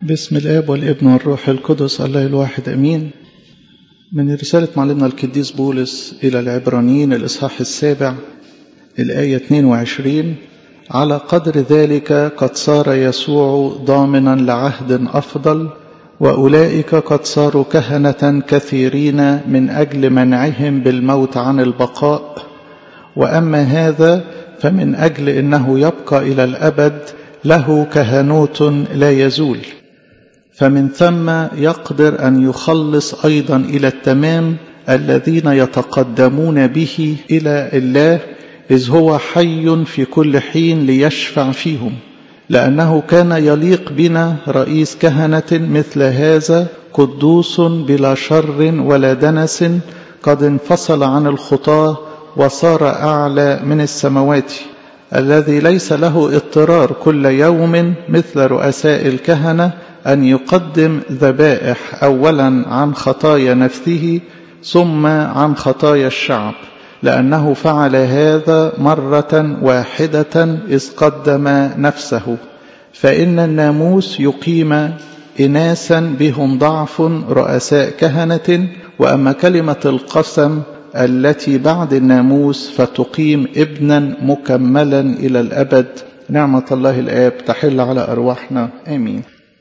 باسم الآب والابن والروح القدس الله الواحد أمين من رسالة معلمنا القديس بولس إلى العبرانيين الإصحاح السابع الآية 22 على قدر ذلك قد صار يسوع ضامنا لعهد أفضل وأولئك قد صاروا كهنة كثيرين من أجل منعهم بالموت عن البقاء وأما هذا فمن أجل إنه يبقى إلى الأبد له كهنوت لا يزول فمن ثم يقدر أن يخلص أيضا إلى التمام الذين يتقدمون به إلى الله إذ هو حي في كل حين ليشفع فيهم لأنه كان يليق بنا رئيس كهنة مثل هذا قدوس بلا شر ولا دنس قد انفصل عن الخطاة وصار أعلى من السماوات الذي ليس له اضطرار كل يوم مثل رؤساء الكهنة أن يقدم ذبائح أولا عن خطايا نفسه ثم عن خطايا الشعب لأنه فعل هذا مرة واحدة إذ قدم نفسه فإن الناموس يقيم إناسا بهم ضعف رؤساء كهنة وأما كلمة القسم التي بعد الناموس فتقيم ابنا مكملا إلى الأبد نعمة الله الآب تحل على أرواحنا آمين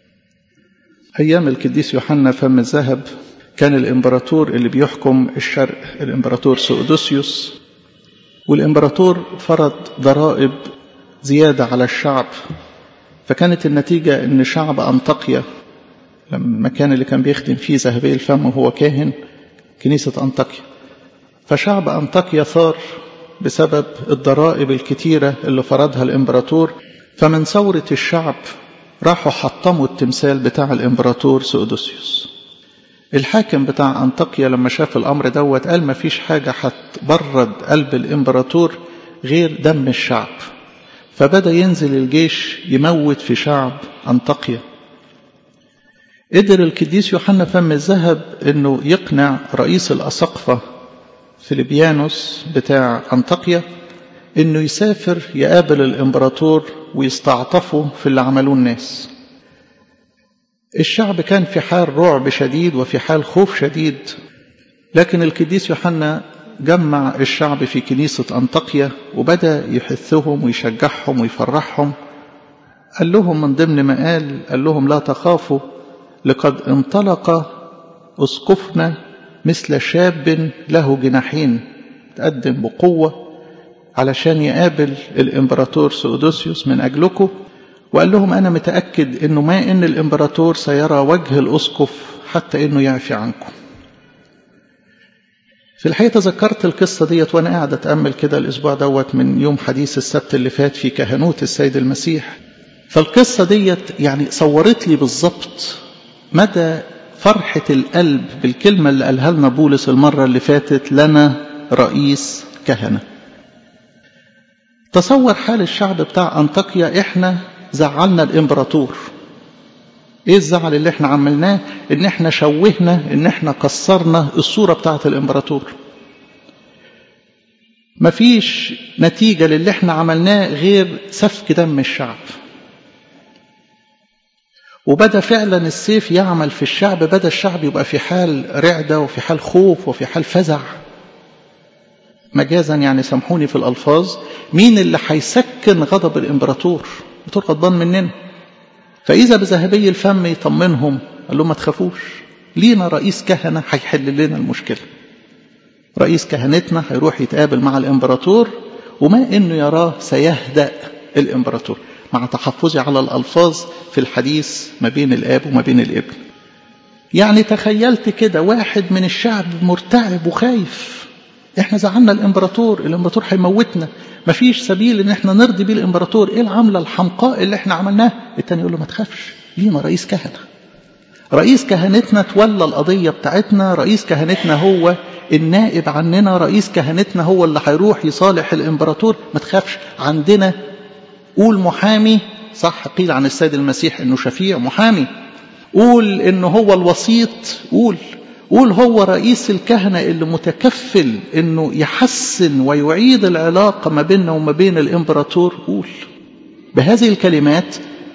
أيام القديس يوحنا فم الذهب كان الإمبراطور اللي بيحكم الشرق الإمبراطور سؤدوسيوس والإمبراطور فرض ضرائب زيادة على الشعب فكانت النتيجة أن شعب أنطاكيا لما المكان اللي كان بيخدم فيه ذهبي الفم وهو كاهن كنيسة أنطاكيا فشعب أنطاكيا ثار بسبب الضرائب الكتيرة اللي فرضها الإمبراطور فمن ثورة الشعب راحوا حطموا التمثال بتاع الإمبراطور سؤدوسيوس الحاكم بتاع أنطاكيا لما شاف الأمر دوت قال ما فيش حاجة هتبرد قلب الإمبراطور غير دم الشعب فبدأ ينزل الجيش يموت في شعب أنطاكيا قدر القديس يوحنا فم الذهب انه يقنع رئيس الأسقفة فيليبيانوس بتاع أنطاكيا انه يسافر يقابل الامبراطور ويستعطفه في اللي عملوه الناس الشعب كان في حال رعب شديد وفي حال خوف شديد لكن القديس يوحنا جمع الشعب في كنيسة أنطاكيا وبدأ يحثهم ويشجعهم ويفرحهم قال لهم من ضمن ما قال قال لهم لا تخافوا لقد انطلق أسقفنا مثل شاب له جناحين تقدم بقوة علشان يقابل الإمبراطور سودوسيوس من أجلكم وقال لهم أنا متأكد أنه ما إن الإمبراطور سيرى وجه الأسقف حتى أنه يعفي عنكم في الحقيقة تذكرت القصة ديت وأنا قاعد أتأمل كده الأسبوع دوت من يوم حديث السبت اللي فات في كهنوت السيد المسيح فالقصة ديت يعني صورت لي بالظبط مدى فرحة القلب بالكلمة اللي قالها لنا بولس المرة اللي فاتت لنا رئيس كهنة تصور حال الشعب بتاع أنطاكيا إحنا زعلنا الإمبراطور إيه الزعل اللي إحنا عملناه إن إحنا شوهنا إن إحنا كسرنا الصورة بتاعة الإمبراطور مفيش نتيجة للي إحنا عملناه غير سفك دم الشعب وبدا فعلا السيف يعمل في الشعب بدا الشعب يبقى في حال رعدة وفي حال خوف وفي حال فزع مجازا يعني سامحوني في الألفاظ مين اللي هيسكن غضب الإمبراطور الإمبراطور غضبان مننا فإذا بذهبي الفم يطمنهم قال لهم ما تخافوش لينا رئيس كهنة هيحل لنا المشكلة رئيس كهنتنا هيروح يتقابل مع الإمبراطور وما إنه يراه سيهدأ الإمبراطور مع تحفظي على الألفاظ في الحديث ما بين الآب وما بين الابن يعني تخيلت كده واحد من الشعب مرتعب وخايف احنا زعلنا الامبراطور الامبراطور هيموتنا مفيش سبيل ان احنا نرضي بيه الامبراطور ايه العمله الحمقاء اللي احنا عملناها التاني يقول له ما تخافش لينا رئيس كهنه رئيس كهنتنا تولى القضيه بتاعتنا رئيس كهنتنا هو النائب عننا رئيس كهنتنا هو اللي هيروح يصالح الامبراطور ما تخافش عندنا قول محامي صح قيل عن السيد المسيح انه شفيع محامي قول انه هو الوسيط قول قول هو رئيس الكهنة اللي متكفل انه يحسن ويعيد العلاقة ما بيننا وما بين الامبراطور قول بهذه الكلمات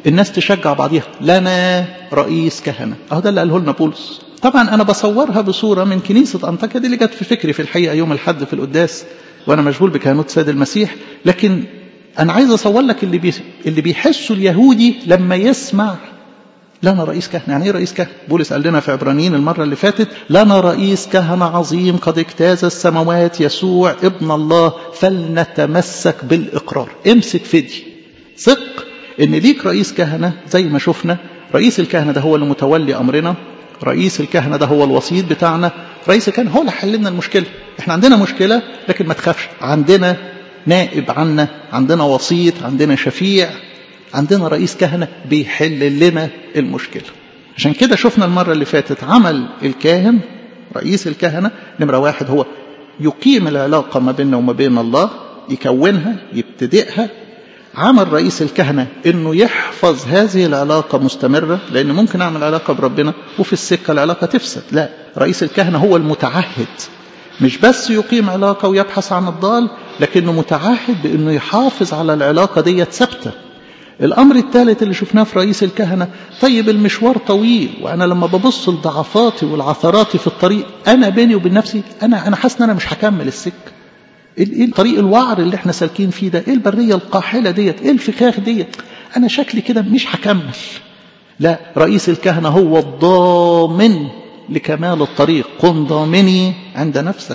الناس تشجع بعضيها لنا رئيس كهنة اهو ده اللي قاله لنا بولس طبعا انا بصورها بصورة من كنيسة انطاكيا دي اللي جت في فكري في الحقيقة يوم الحد في القداس وانا مشغول بكهنوت سيد المسيح لكن انا عايز اصور لك اللي بي... اللي بيحسه اليهودي لما يسمع لنا رئيس كهنة يعني ايه رئيس كهنة بولس قال لنا في عبرانيين المرة اللي فاتت لنا رئيس كهنة عظيم قد اجتاز السماوات يسوع ابن الله فلنتمسك بالإقرار امسك في دي ثق ان ليك رئيس كهنة زي ما شفنا رئيس الكهنة ده هو اللي متولي أمرنا رئيس الكهنة ده هو الوسيط بتاعنا رئيس الكهنة هو اللي حل لنا المشكلة احنا عندنا مشكلة لكن ما تخافش عندنا نائب عنا عندنا وسيط عندنا شفيع عندنا رئيس كهنة بيحل لنا المشكلة عشان كده شفنا المرة اللي فاتت عمل الكاهن رئيس الكهنة نمرة واحد هو يقيم العلاقة ما بيننا وما بين الله يكونها يبتدئها عمل رئيس الكهنة انه يحفظ هذه العلاقة مستمرة لان ممكن اعمل علاقة بربنا وفي السكة العلاقة تفسد لا رئيس الكهنة هو المتعهد مش بس يقيم علاقة ويبحث عن الضال لكنه متعهد بانه يحافظ على العلاقة دي ثابته الأمر الثالث اللي شفناه في رئيس الكهنة طيب المشوار طويل وأنا لما ببص لضعفاتي والعثراتي في الطريق أنا بيني وبين نفسي أنا أنا حاسس إن أنا مش هكمل السكة إيه الطريق الوعر اللي إحنا سالكين فيه ده إيه البرية القاحلة ديت إيه الفخاخ ديت أنا شكلي كده مش هكمل لا رئيس الكهنة هو الضامن لكمال الطريق كن ضامني عند نفسك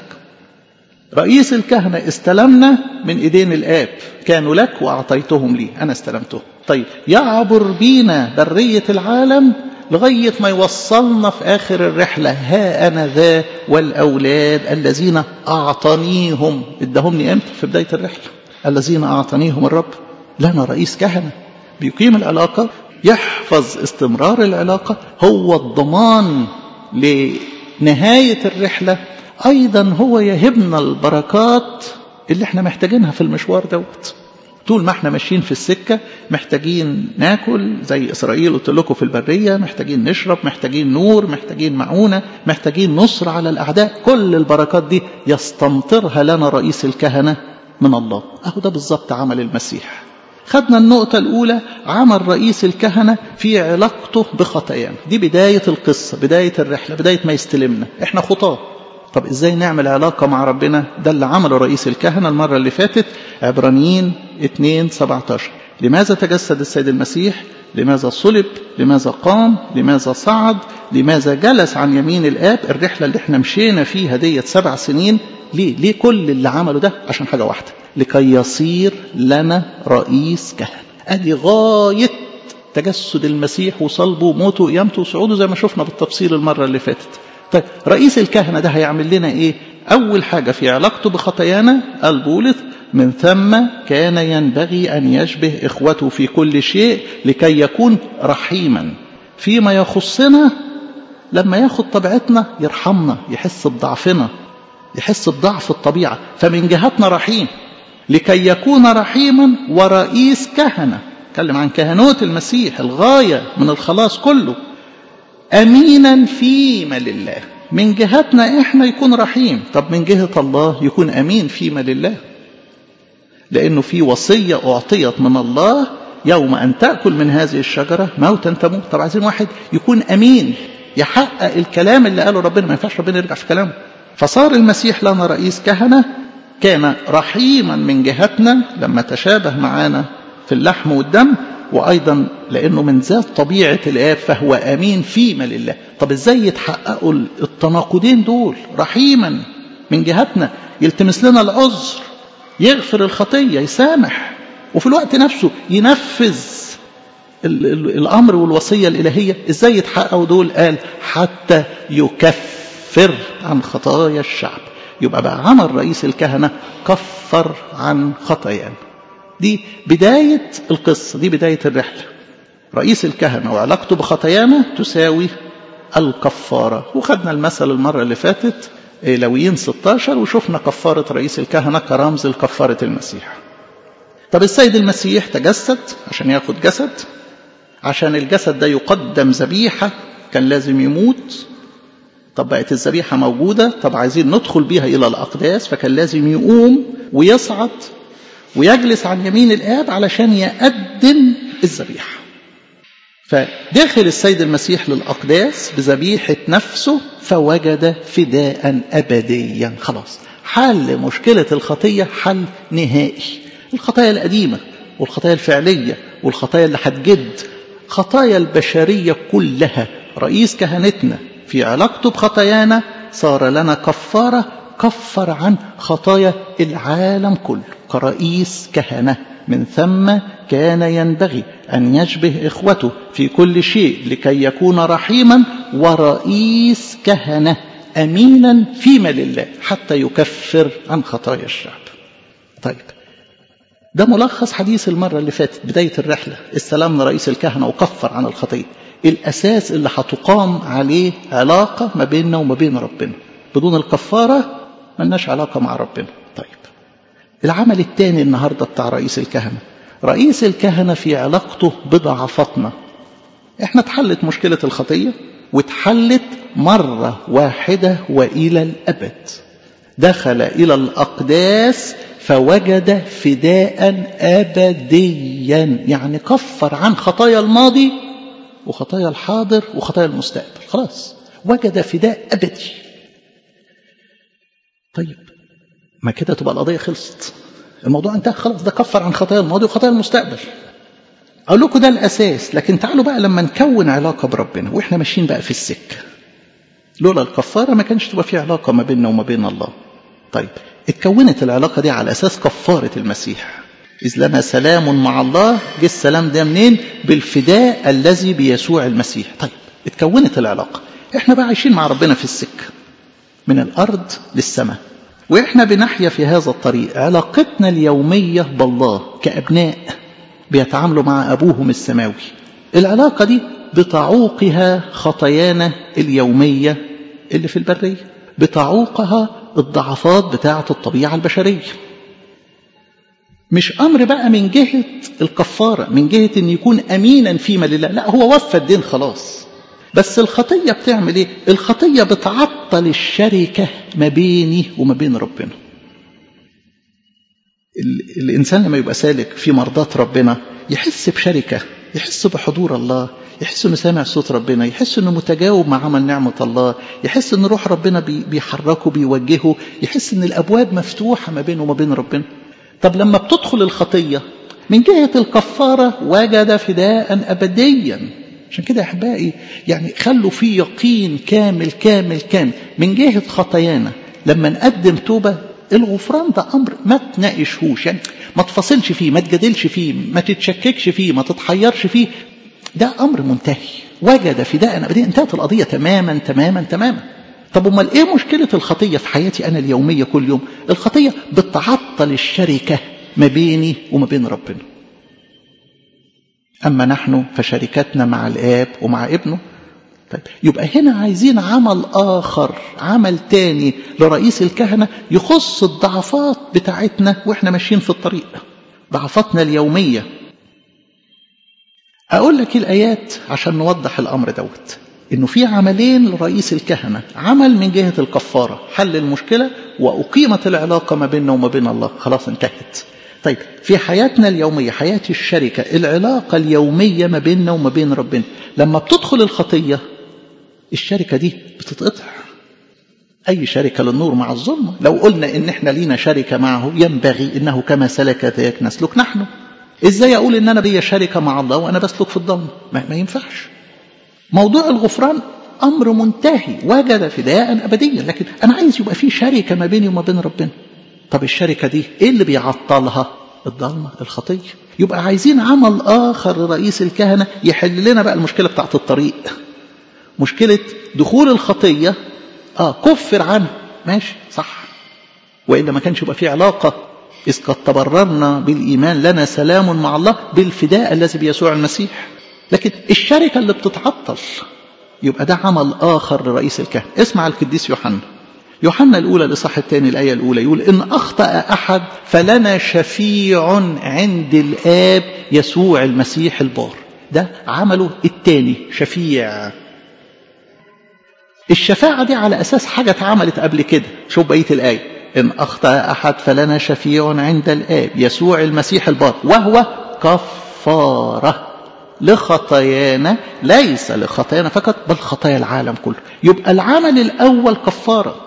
رئيس الكهنة استلمنا من ايدين الاب كانوا لك واعطيتهم لي انا استلمتهم طيب يعبر بينا برية العالم لغاية ما يوصلنا في آخر الرحلة ها أنا ذا والأولاد الذين أعطانيهم ادهمني أمتى في بداية الرحلة الذين أعطانيهم الرب لنا رئيس كهنة بيقيم العلاقة يحفظ استمرار العلاقة هو الضمان لنهاية الرحلة أيضا هو يهبنا البركات اللي احنا محتاجينها في المشوار دوت طول ما احنا ماشيين في السكة محتاجين ناكل زي إسرائيل قلت لكم في البرية محتاجين نشرب محتاجين نور محتاجين معونة محتاجين نصر على الأعداء كل البركات دي يستمطرها لنا رئيس الكهنة من الله أهو ده بالظبط عمل المسيح خدنا النقطة الأولى عمل رئيس الكهنة في علاقته بخطايانا دي بداية القصة بداية الرحلة بداية ما يستلمنا احنا خطاه طب ازاي نعمل علاقة مع ربنا ده اللي عمله رئيس الكهنة المرة اللي فاتت عبرانيين 2 17 لماذا تجسد السيد المسيح لماذا صلب لماذا قام لماذا صعد لماذا جلس عن يمين الآب الرحلة اللي احنا مشينا فيها ديت سبع سنين ليه ليه كل اللي عمله ده عشان حاجة واحدة لكي يصير لنا رئيس كهنة ادي غاية تجسد المسيح وصلبه وموته وقيامته وصعوده زي ما شفنا بالتفصيل المرة اللي فاتت طيب رئيس الكهنة ده هيعمل لنا ايه اول حاجة في علاقته بخطايانا قال بولس من ثم كان ينبغي ان يشبه اخوته في كل شيء لكي يكون رحيما فيما يخصنا لما ياخد طبيعتنا يرحمنا يحس بضعفنا يحس بضعف الطبيعة فمن جهتنا رحيم لكي يكون رحيما ورئيس كهنة اتكلم عن كهنوت المسيح الغاية من الخلاص كله أمينا فيما لله من جهتنا إحنا يكون رحيم طب من جهة الله يكون أمين فيما لله لأنه في وصية أعطيت من الله يوم أن تأكل من هذه الشجرة موتا تموت طب عايزين واحد يكون أمين يحقق الكلام اللي قاله ربنا ما ينفعش ربنا يرجع في كلامه فصار المسيح لنا رئيس كهنة كان رحيما من جهتنا لما تشابه معانا في اللحم والدم وأيضا لأنه من ذات طبيعة الآب فهو أمين فيما لله طب إزاي يتحققوا التناقضين دول رحيما من جهتنا يلتمس لنا العذر يغفر الخطية يسامح وفي الوقت نفسه ينفذ الأمر والوصية الإلهية إزاي يتحققوا دول قال حتى يكفر عن خطايا الشعب يبقى بقى عمل رئيس الكهنة كفر عن خطايانا دي بداية القصة دي بداية الرحلة رئيس الكهنة وعلاقته بخطايانا تساوي الكفارة وخدنا المثل المرة اللي فاتت لويين 16 وشفنا كفارة رئيس الكهنة كرمز لكفارة المسيح طب السيد المسيح تجسد عشان ياخد جسد عشان الجسد ده يقدم ذبيحة كان لازم يموت طب بقت الذبيحة موجودة طب عايزين ندخل بيها إلى الأقداس فكان لازم يقوم ويصعد ويجلس عن يمين الآب علشان يقدم الذبيحة فدخل السيد المسيح للأقداس بذبيحة نفسه فوجد فداء أبديا خلاص حل مشكلة الخطية حل نهائي الخطايا القديمة والخطايا الفعلية والخطايا اللي هتجد خطايا البشرية كلها رئيس كهنتنا في علاقته بخطايانا صار لنا كفارة كفر عن خطايا العالم كله كرئيس كهنة من ثم كان ينبغي أن يشبه إخوته في كل شيء لكي يكون رحيما ورئيس كهنة أمينا فيما لله حتى يكفر عن خطايا الشعب طيب ده ملخص حديث المرة اللي فاتت بداية الرحلة السلام لرئيس الكهنة وكفر عن الخطية الأساس اللي هتقام عليه علاقة ما بيننا وما بين ربنا بدون الكفارة ملناش علاقة مع ربنا طيب العمل الثاني النهاردة بتاع رئيس الكهنة رئيس الكهنة في علاقته بضعفاتنا احنا اتحلت مشكلة الخطية واتحلت مرة واحدة وإلى الأبد دخل إلى الأقداس فوجد فداء أبديا يعني كفر عن خطايا الماضي وخطايا الحاضر وخطايا المستقبل خلاص وجد فداء أبدي طيب ما كده تبقى القضية خلصت الموضوع انتهى خلاص ده كفر عن خطايا الماضي وخطايا المستقبل أقول لكم ده الأساس لكن تعالوا بقى لما نكون علاقة بربنا وإحنا ماشيين بقى في السكة لولا الكفارة ما كانش تبقى في علاقة ما بيننا وما بين الله طيب اتكونت العلاقة دي على أساس كفارة المسيح إذ لنا سلام مع الله جه السلام ده منين بالفداء الذي بيسوع المسيح طيب اتكونت العلاقة احنا بقى عايشين مع ربنا في السكة من الأرض للسماء وإحنا بنحيا في هذا الطريق علاقتنا اليومية بالله كأبناء بيتعاملوا مع أبوهم السماوي العلاقة دي بتعوقها خطايانا اليومية اللي في البرية بتعوقها الضعفات بتاعة الطبيعة البشرية مش أمر بقى من جهة الكفارة من جهة أن يكون أمينا فيما لله لا هو وفى الدين خلاص بس الخطية بتعمل ايه الخطية بتعطل الشركة ما بيني وما بين ربنا الإنسان لما يبقى سالك في مرضات ربنا يحس بشركة يحس بحضور الله يحس انه سامع صوت ربنا يحس انه متجاوب مع عمل نعمة الله يحس ان روح ربنا بيحركه بيوجهه يحس ان الابواب مفتوحة ما بينه وما بين ربنا طب لما بتدخل الخطية من جهة الكفارة وجد فداء أبديا عشان كده يا أحبائي يعني خلوا في يقين كامل كامل كامل من جهة خطايانا لما نقدم توبة الغفران ده أمر ما تناقشهوش يعني ما تفصلش فيه ما تجادلش فيه ما تتشككش فيه ما تتحيرش فيه ده أمر منتهي وجد فداء أبديا انتهت القضية تماما تماما تماما طب امال ايه مشكله الخطيه في حياتي انا اليوميه كل يوم الخطيه بتعطل الشركه ما بيني وما بين ربنا اما نحن فشركتنا مع الاب ومع ابنه طيب يبقى هنا عايزين عمل اخر عمل تاني لرئيس الكهنه يخص الضعفات بتاعتنا واحنا ماشيين في الطريق ضعفاتنا اليوميه اقول لك الايات عشان نوضح الامر دوت انه في عملين لرئيس الكهنه عمل من جهه الكفاره حل المشكله واقيمت العلاقه ما بيننا وما بين الله خلاص انتهت طيب في حياتنا اليوميه حياه الشركه العلاقه اليوميه ما بيننا وما بين ربنا لما بتدخل الخطيه الشركه دي بتتقطع اي شركه للنور مع الظلمه لو قلنا ان احنا لينا شركه معه ينبغي انه كما سلك ذاك نسلك نحن ازاي اقول ان انا ليا شركه مع الله وانا بسلك في الضلمه ما, ما ينفعش موضوع الغفران امر منتهي وجد فداء ابديا لكن انا عايز يبقى في شركه ما بيني وما بين ربنا طب الشركه دي ايه اللي بيعطلها الضلمه الخطيه يبقى عايزين عمل اخر لرئيس الكهنه يحل لنا بقى المشكله بتاعت الطريق مشكله دخول الخطيه اه كفر عنه ماشي صح والا ما كانش يبقى في علاقه اذ قد تبررنا بالايمان لنا سلام مع الله بالفداء الذي بيسوع المسيح لكن الشركة اللي بتتعطل يبقى ده عمل آخر لرئيس الكهنة اسمع القديس يوحنا يوحنا الأولى الإصحاح الثاني الآية الأولى يقول إن أخطأ أحد فلنا شفيع عند الآب يسوع المسيح البار ده عمله الثاني شفيع الشفاعة دي على أساس حاجة اتعملت قبل كده شوف بقية الآية إن أخطأ أحد فلنا شفيع عند الآب يسوع المسيح البار وهو كفارة لخطايانا ليس لخطايانا فقط بل خطايا العالم كله يبقى العمل الأول كفارة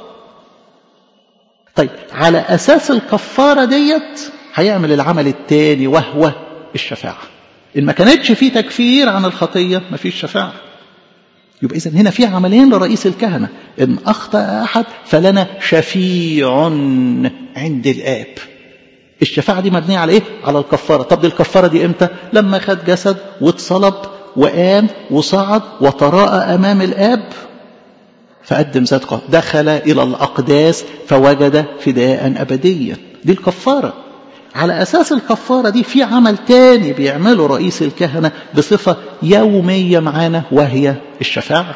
طيب على أساس الكفارة ديت هيعمل العمل الثاني وهو الشفاعة إن ما كانتش في تكفير عن الخطية ما فيش شفاعة يبقى إذن هنا في عملين لرئيس الكهنة إن أخطأ أحد فلنا شفيع عند الآب الشفاعة دي مبنية على إيه؟ على الكفارة طب دي الكفارة دي إمتى؟ لما خد جسد واتصلب وقام وصعد وتراءى أمام الآب فقدم ذات دخل إلى الأقداس فوجد فداء أبديا دي الكفارة على أساس الكفارة دي في عمل تاني بيعمله رئيس الكهنة بصفة يومية معانا وهي الشفاعة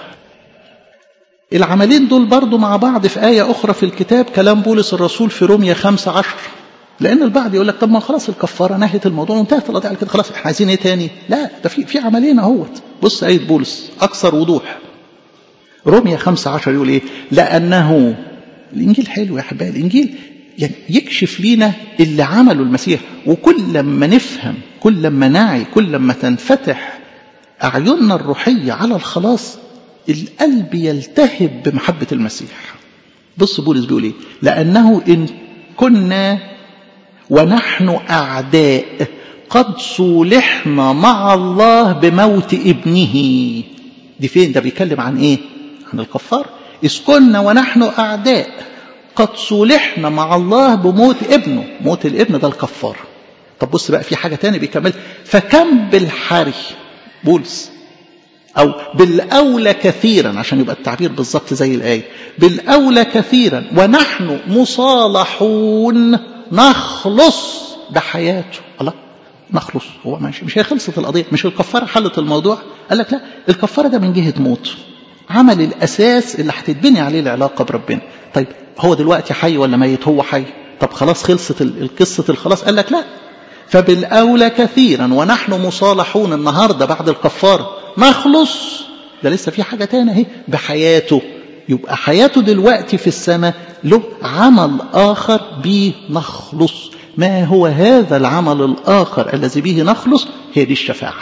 العملين دول برضو مع بعض في آية أخرى في الكتاب كلام بولس الرسول في رومية خمسة عشر لأن البعض يقول لك طب ما خلاص الكفارة نهت الموضوع وانتهت القضية على كده خلاص احنا عايزين ايه تاني؟ لا ده في في عملين اهوت بص آية بولس أكثر وضوح رومية خمسة عشر يقول ايه؟ لأنه الإنجيل حلو يا أحبائي الإنجيل يعني يكشف لينا اللي عمله المسيح وكل لما نفهم كل لما نعي كل لما تنفتح أعيننا الروحية على الخلاص القلب يلتهب بمحبة المسيح بص بولس بيقول ايه لأنه إن كنا ونحن أعداء قد صولحنا مع الله بموت ابنه دي فين ده بيتكلم عن ايه عن الكفار إذ كنا ونحن أعداء قد صولحنا مع الله بموت ابنه موت الابن ده الكفار طب بص بقى في حاجة تاني بيكمل فكم بالحري بولس أو بالأولى كثيرا عشان يبقى التعبير بالظبط زي الآية بالأولى كثيرا ونحن مصالحون نخلص بحياته الله نخلص هو ماشي مش هي خلصت القضية مش الكفارة حلت الموضوع قال لك لا الكفارة ده من جهة موت عمل الأساس اللي هتتبني عليه العلاقة بربنا طيب هو دلوقتي حي ولا ميت هو حي طب خلاص خلصت القصة الخلاص قال لك لا فبالأولى كثيرا ونحن مصالحون النهاردة بعد الكفارة نخلص ده لسه في حاجة تانية اهي بحياته يبقى حياته دلوقتي في السماء له عمل آخر به نخلص ما هو هذا العمل الآخر الذي به نخلص هي دي الشفاعة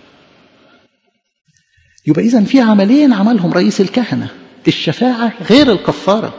يبقى إذا في عملين عملهم رئيس الكهنة الشفاعة غير الكفارة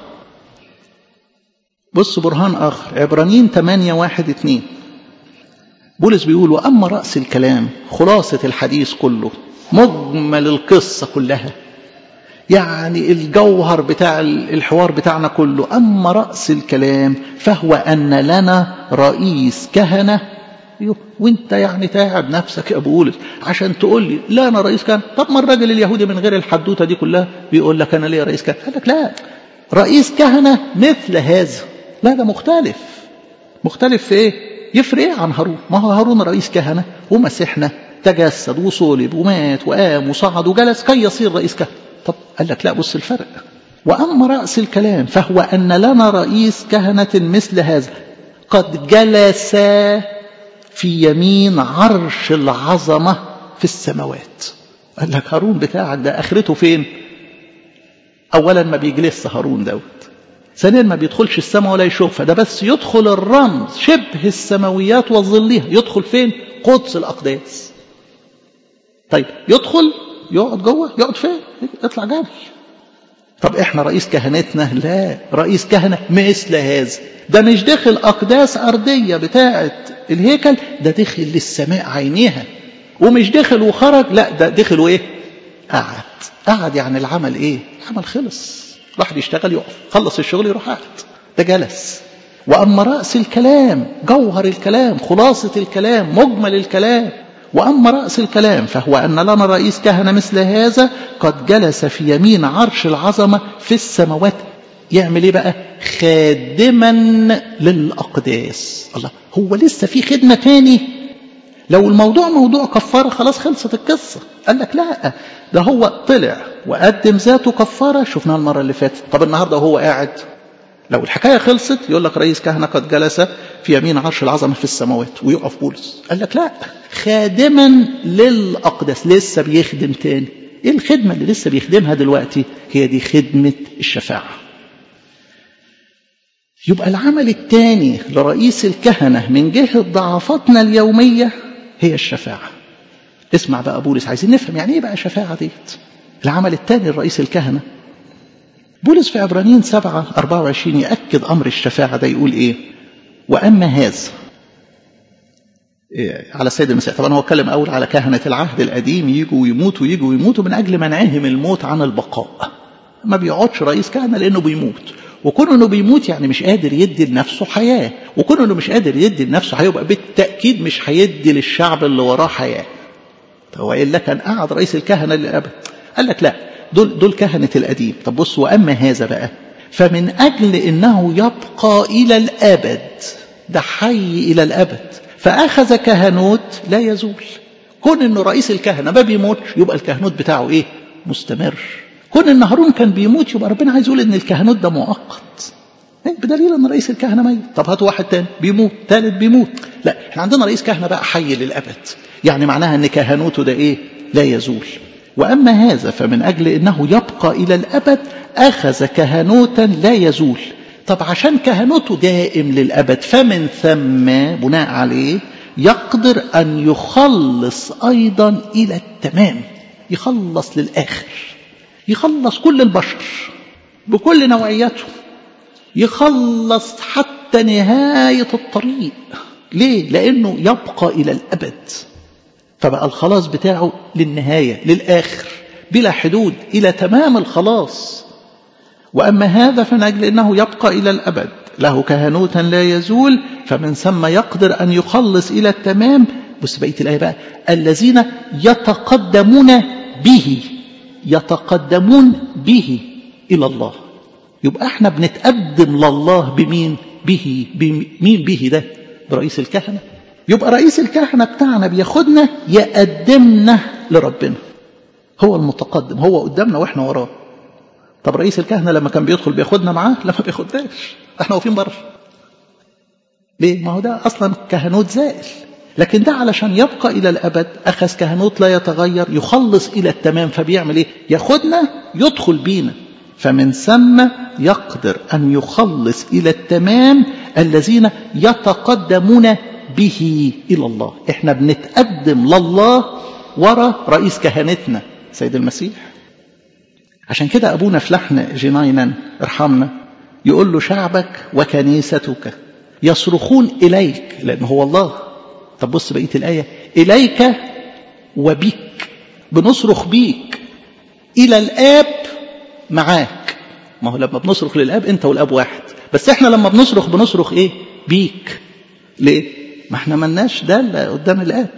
بص برهان آخر عبرانيين 8 واحد 2 بولس بيقول وأما رأس الكلام خلاصة الحديث كله مجمل القصة كلها يعني الجوهر بتاع الحوار بتاعنا كله أما رأس الكلام فهو أن لنا رئيس كهنة وانت يعني تعب نفسك يا ابو بولس عشان تقول لي لا انا رئيس كهنه طب ما الراجل اليهودي من غير الحدوته دي كلها بيقول لك انا ليه رئيس كهنه قال لك لا رئيس كهنه مثل هذا لا ده مختلف مختلف في ايه يفرق ايه عن هارون ما هو هارون رئيس كهنه ومسيحنا تجسد وصلب ومات وقام وصعد وجلس كي يصير رئيس كهنه طب قال لك لا بص الفرق واما راس الكلام فهو ان لنا رئيس كهنه مثل هذا قد جلس في يمين عرش العظمة في السماوات قال لك هارون بتاعك ده آخرته فين أولا ما بيجلس هارون دوت ثانيا ما بيدخلش السماء ولا يشوفها ده بس يدخل الرمز شبه السماويات وظلها يدخل فين قدس الأقداس طيب يدخل يقعد جوه يقعد فين يطلع جاري طب احنا رئيس كهنتنا لا رئيس كهنة مثل هذا ده مش داخل أقداس أرضية بتاعة الهيكل ده دخل للسماء عينيها ومش دخل وخرج لا ده دخل وايه قعد قعد يعني العمل ايه العمل خلص راح يشتغل يقف خلص الشغل يروح قاعد ده جلس وأما رأس الكلام جوهر الكلام خلاصة الكلام مجمل الكلام وأما رأس الكلام فهو أن لنا رئيس كهنة مثل هذا قد جلس في يمين عرش العظمة في السماوات يعمل ايه بقى خادما للأقداس الله هو لسه في خدمة تاني لو الموضوع موضوع كفارة خلاص خلصت القصة قال لك لا ده هو طلع وقدم ذاته كفارة شفناها المرة اللي فاتت طب النهاردة هو قاعد لو الحكاية خلصت يقول لك رئيس كهنة قد جلس في يمين عرش العظمة في السماوات ويقف بولس قال لك لا خادما للأقدس لسه بيخدم تاني ايه الخدمة اللي لسه بيخدمها دلوقتي هي دي خدمة الشفاعة يبقى العمل الثاني لرئيس الكهنة من جهة ضعفاتنا اليومية هي الشفاعة اسمع بقى بولس عايزين نفهم يعني ايه بقى شفاعة ديت العمل الثاني الرئيس الكهنة بولس في عبرانيين 7 24 يأكد أمر الشفاعة ده يقول إيه وأما هذا إيه على السيد المسيح طبعا هو اتكلم أول على كهنة العهد القديم يجوا ويموتوا يجوا ويموتوا من أجل منعهم الموت عن البقاء ما بيقعدش رئيس كهنة لأنه بيموت وكون انه بيموت يعني مش قادر يدي لنفسه حياه وكون انه مش قادر يدي لنفسه حياه يبقى بالتاكيد مش هيدي للشعب اللي وراه حياه هو الا كان قعد رئيس الكهنه للابد قال لك لا دول دول كهنه القديم طب بص واما هذا بقى فمن اجل انه يبقى الى الابد ده حي الى الابد فاخذ كهنوت لا يزول كون انه رئيس الكهنه ما بيموتش يبقى الكهنوت بتاعه ايه مستمر كون ان هارون كان بيموت يبقى ربنا عايز يقول ان الكهنوت ده مؤقت بدليل ان رئيس الكهنه ميت طب هات واحد تاني بيموت ثالث بيموت لا احنا عندنا رئيس كهنه بقى حي للابد يعني معناها ان كهنوته ده ايه لا يزول واما هذا فمن اجل انه يبقى الى الابد اخذ كهنوتا لا يزول طب عشان كهنوته دائم للابد فمن ثم بناء عليه يقدر ان يخلص ايضا الى التمام يخلص للاخر يخلص كل البشر بكل نوعيته يخلص حتى نهاية الطريق ليه؟ لأنه يبقى إلى الأبد فبقى الخلاص بتاعه للنهاية للآخر بلا حدود إلى تمام الخلاص وأما هذا فمن أجل أنه يبقى إلى الأبد له كهنوتا لا يزول فمن ثم يقدر أن يخلص إلى التمام بص بقية الآية بقى الذين يتقدمون به يتقدمون به إلى الله يبقى احنا بنتقدم لله بمين به بمين به ده برئيس الكهنة يبقى رئيس الكهنة بتاعنا بياخدنا يقدمنا لربنا هو المتقدم هو قدامنا واحنا وراه طب رئيس الكهنة لما كان بيدخل بياخدنا معاه لا ما بياخدناش احنا واقفين بره ليه ما هو ده اصلا كهنوت زائل لكن ده علشان يبقى إلى الأبد أخذ كهنوت لا يتغير يخلص إلى التمام فبيعمل إيه ياخدنا يدخل بينا فمن ثم يقدر أن يخلص إلى التمام الذين يتقدمون به إلى الله إحنا بنتقدم لله ورا رئيس كهنتنا سيد المسيح عشان كده أبونا في لحن جناينا ارحمنا يقول له شعبك وكنيستك يصرخون إليك لأن هو الله طب بص بقية الآية إليك وبيك بنصرخ بيك إلى الآب معاك ما هو لما بنصرخ للآب أنت والآب واحد بس إحنا لما بنصرخ بنصرخ إيه بيك ليه ما إحنا ملناش ده قدام الآب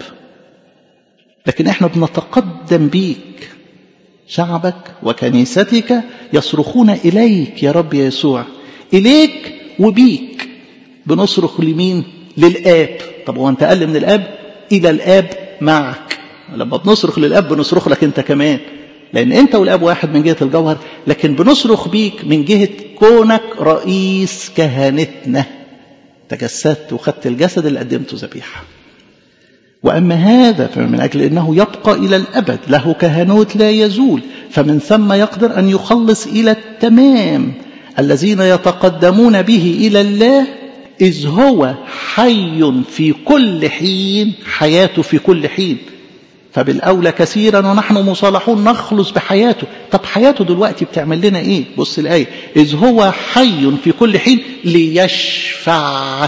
لكن إحنا بنتقدم بيك شعبك وكنيستك يصرخون إليك يا رب يا يسوع إليك وبيك بنصرخ لمين للآب طب هو أنت قال من الآب إلى الآب معك لما بنصرخ للآب بنصرخ لك أنت كمان لأن أنت والآب واحد من جهة الجوهر لكن بنصرخ بيك من جهة كونك رئيس كهنتنا تجسدت وخدت الجسد اللي قدمته ذبيحة وأما هذا فمن أجل أنه يبقى إلى الأبد له كهنوت لا يزول فمن ثم يقدر أن يخلص إلى التمام الذين يتقدمون به إلى الله إذ هو حي في كل حين حياته في كل حين فبالأولى كثيرا ونحن مصالحون نخلص بحياته طب حياته دلوقتي بتعمل لنا إيه بص الآية إذ هو حي في كل حين ليشفع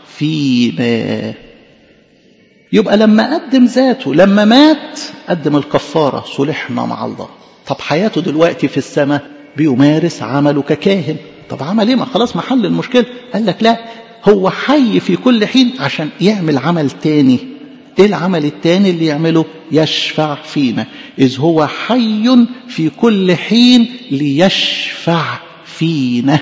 فينا يبقى لما قدم ذاته لما مات قدم الكفارة صلحنا مع الله طب حياته دلوقتي في السماء بيمارس عمله ككاهن طب عمل ايه ما خلاص محل المشكلة قال لك لا هو حي في كل حين عشان يعمل عمل تاني ايه العمل التاني اللي يعمله يشفع فينا اذ هو حي في كل حين ليشفع فينا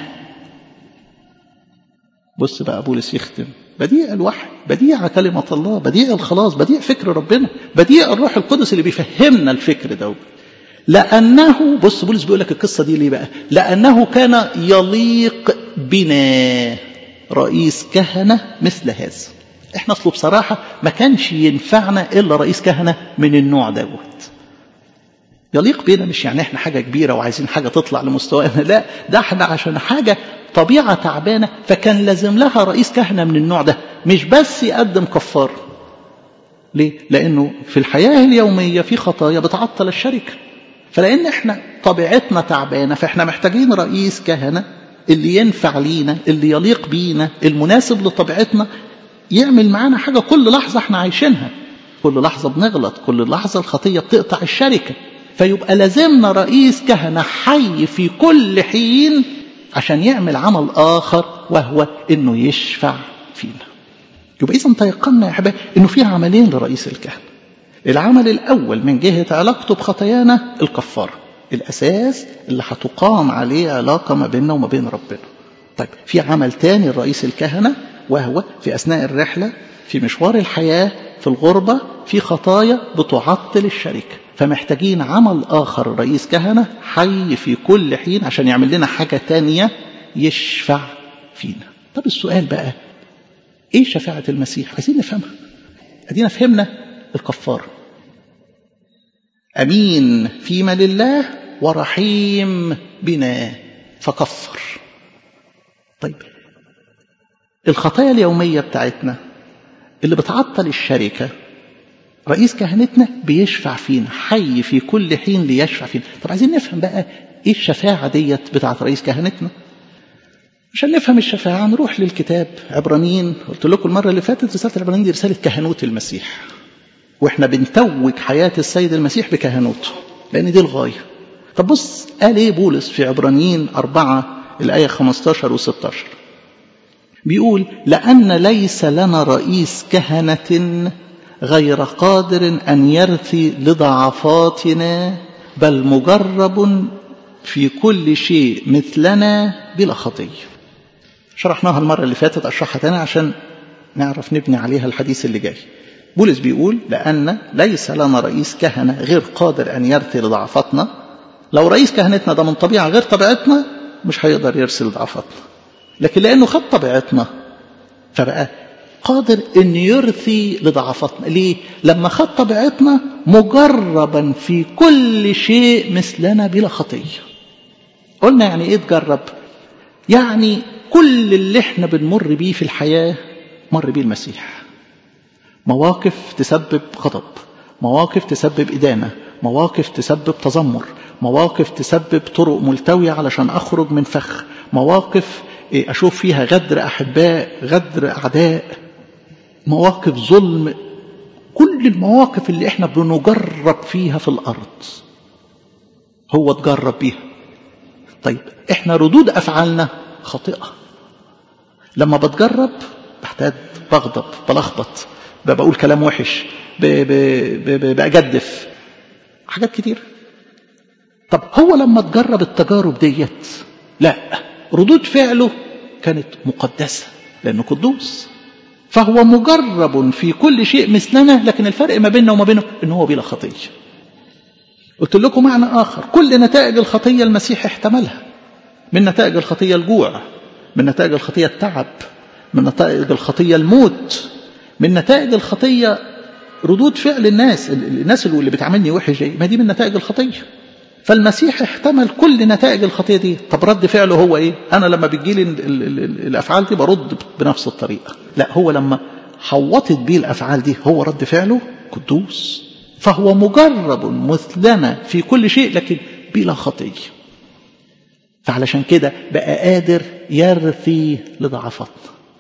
بص بقى بولس يختم بديع الوحي بديع كلمة الله بديع الخلاص بديع فكر ربنا بديع الروح القدس اللي بيفهمنا الفكر ده لأنه بص بولس بيقول لك القصة دي ليه بقى لأنه كان يليق بنا رئيس كهنة مثل هذا احنا اصله بصراحة ما كانش ينفعنا إلا رئيس كهنة من النوع دوت يليق بينا مش يعني احنا حاجة كبيرة وعايزين حاجة تطلع لمستوانا لا ده احنا عشان حاجة طبيعة تعبانة فكان لازم لها رئيس كهنة من النوع ده مش بس يقدم كفار ليه؟ لأنه في الحياة اليومية في خطايا بتعطل الشركة فلأن احنا طبيعتنا تعبانة فاحنا محتاجين رئيس كهنة اللي ينفع لينا اللي يليق بينا المناسب لطبيعتنا يعمل معانا حاجة كل لحظة احنا عايشينها كل لحظة بنغلط كل لحظة الخطية بتقطع الشركة فيبقى لازمنا رئيس كهنة حي في كل حين عشان يعمل عمل آخر وهو إنه يشفع فينا يبقى إذا تيقنا يا أحبابي إنه في عملين لرئيس الكهنة العمل الأول من جهة علاقته بخطايانا الكفارة الأساس اللي هتقام عليه علاقة ما بيننا وما بين ربنا طيب في عمل تاني لرئيس الكهنة وهو في أثناء الرحلة في مشوار الحياة في الغربة في خطايا بتعطل الشركة فمحتاجين عمل آخر رئيس كهنة حي في كل حين عشان يعمل لنا حاجة تانية يشفع فينا طب السؤال بقى ايه شفاعة المسيح عايزين نفهمها ادينا فهمنا الكفارة أمين فيما لله ورحيم بنا فكفر طيب الخطايا اليومية بتاعتنا اللي بتعطل الشركة رئيس كهنتنا بيشفع فينا حي في كل حين ليشفع فينا طب عايزين نفهم بقى ايه الشفاعة ديت بتاعت رئيس كهنتنا عشان نفهم الشفاعة نروح للكتاب عبرانيين قلت لكم المرة اللي فاتت رسالة العبرانيين دي رسالة كهنوت المسيح واحنا بنتوج حياة السيد المسيح بكهنوته لأن دي الغاية طب بص قال ايه بولس في عبرانيين أربعة الآية 15 و16 بيقول لأن ليس لنا رئيس كهنة غير قادر أن يرثي لضعفاتنا بل مجرب في كل شيء مثلنا بلا خطية شرحناها المرة اللي فاتت أشرحها تاني عشان نعرف نبني عليها الحديث اللي جاي بولس بيقول لأن ليس لنا رئيس كهنة غير قادر أن يرثي لضعفاتنا لو رئيس كهنتنا ده من طبيعة غير طبيعتنا مش هيقدر يرثي لضعفاتنا لكن لأنه خد طبيعتنا فبقى قادر أن يرثي لضعفاتنا ليه؟ لما خد طبيعتنا مجربا في كل شيء مثلنا بلا خطية قلنا يعني ايه تجرب يعني كل اللي احنا بنمر بيه في الحياة مر بيه المسيح مواقف تسبب غضب مواقف تسبب إدانة مواقف تسبب تذمر مواقف تسبب طرق ملتوية علشان أخرج من فخ مواقف أشوف فيها غدر أحباء غدر أعداء مواقف ظلم كل المواقف اللي احنا بنجرب فيها في الأرض هو تجرب بيها طيب احنا ردود أفعالنا خاطئة لما بتجرب بحتاج بغضب بلخبط بقول كلام وحش بأجدف حاجات كتير طب هو لما تجرب التجارب ديت لا ردود فعله كانت مقدسة لأنه قدوس فهو مجرب في كل شيء مثلنا لكن الفرق ما بيننا وما بينه ان هو بلا خطيه قلت لكم معنى اخر كل نتائج الخطيه المسيح احتملها من نتائج الخطيه الجوع من نتائج الخطيه التعب من نتائج الخطيه الموت من نتائج الخطيه ردود فعل الناس الناس اللي بتعاملني وحش ما دي من نتائج الخطيه فالمسيح احتمل كل نتائج الخطيه دي طب رد فعله هو ايه انا لما بتجيلي الافعال دي برد بنفس الطريقه لا هو لما حوطت بيه الافعال دي هو رد فعله قدوس فهو مجرب مثلنا في كل شيء لكن بلا خطيه فعلشان كده بقى قادر يرثي لضعفاتنا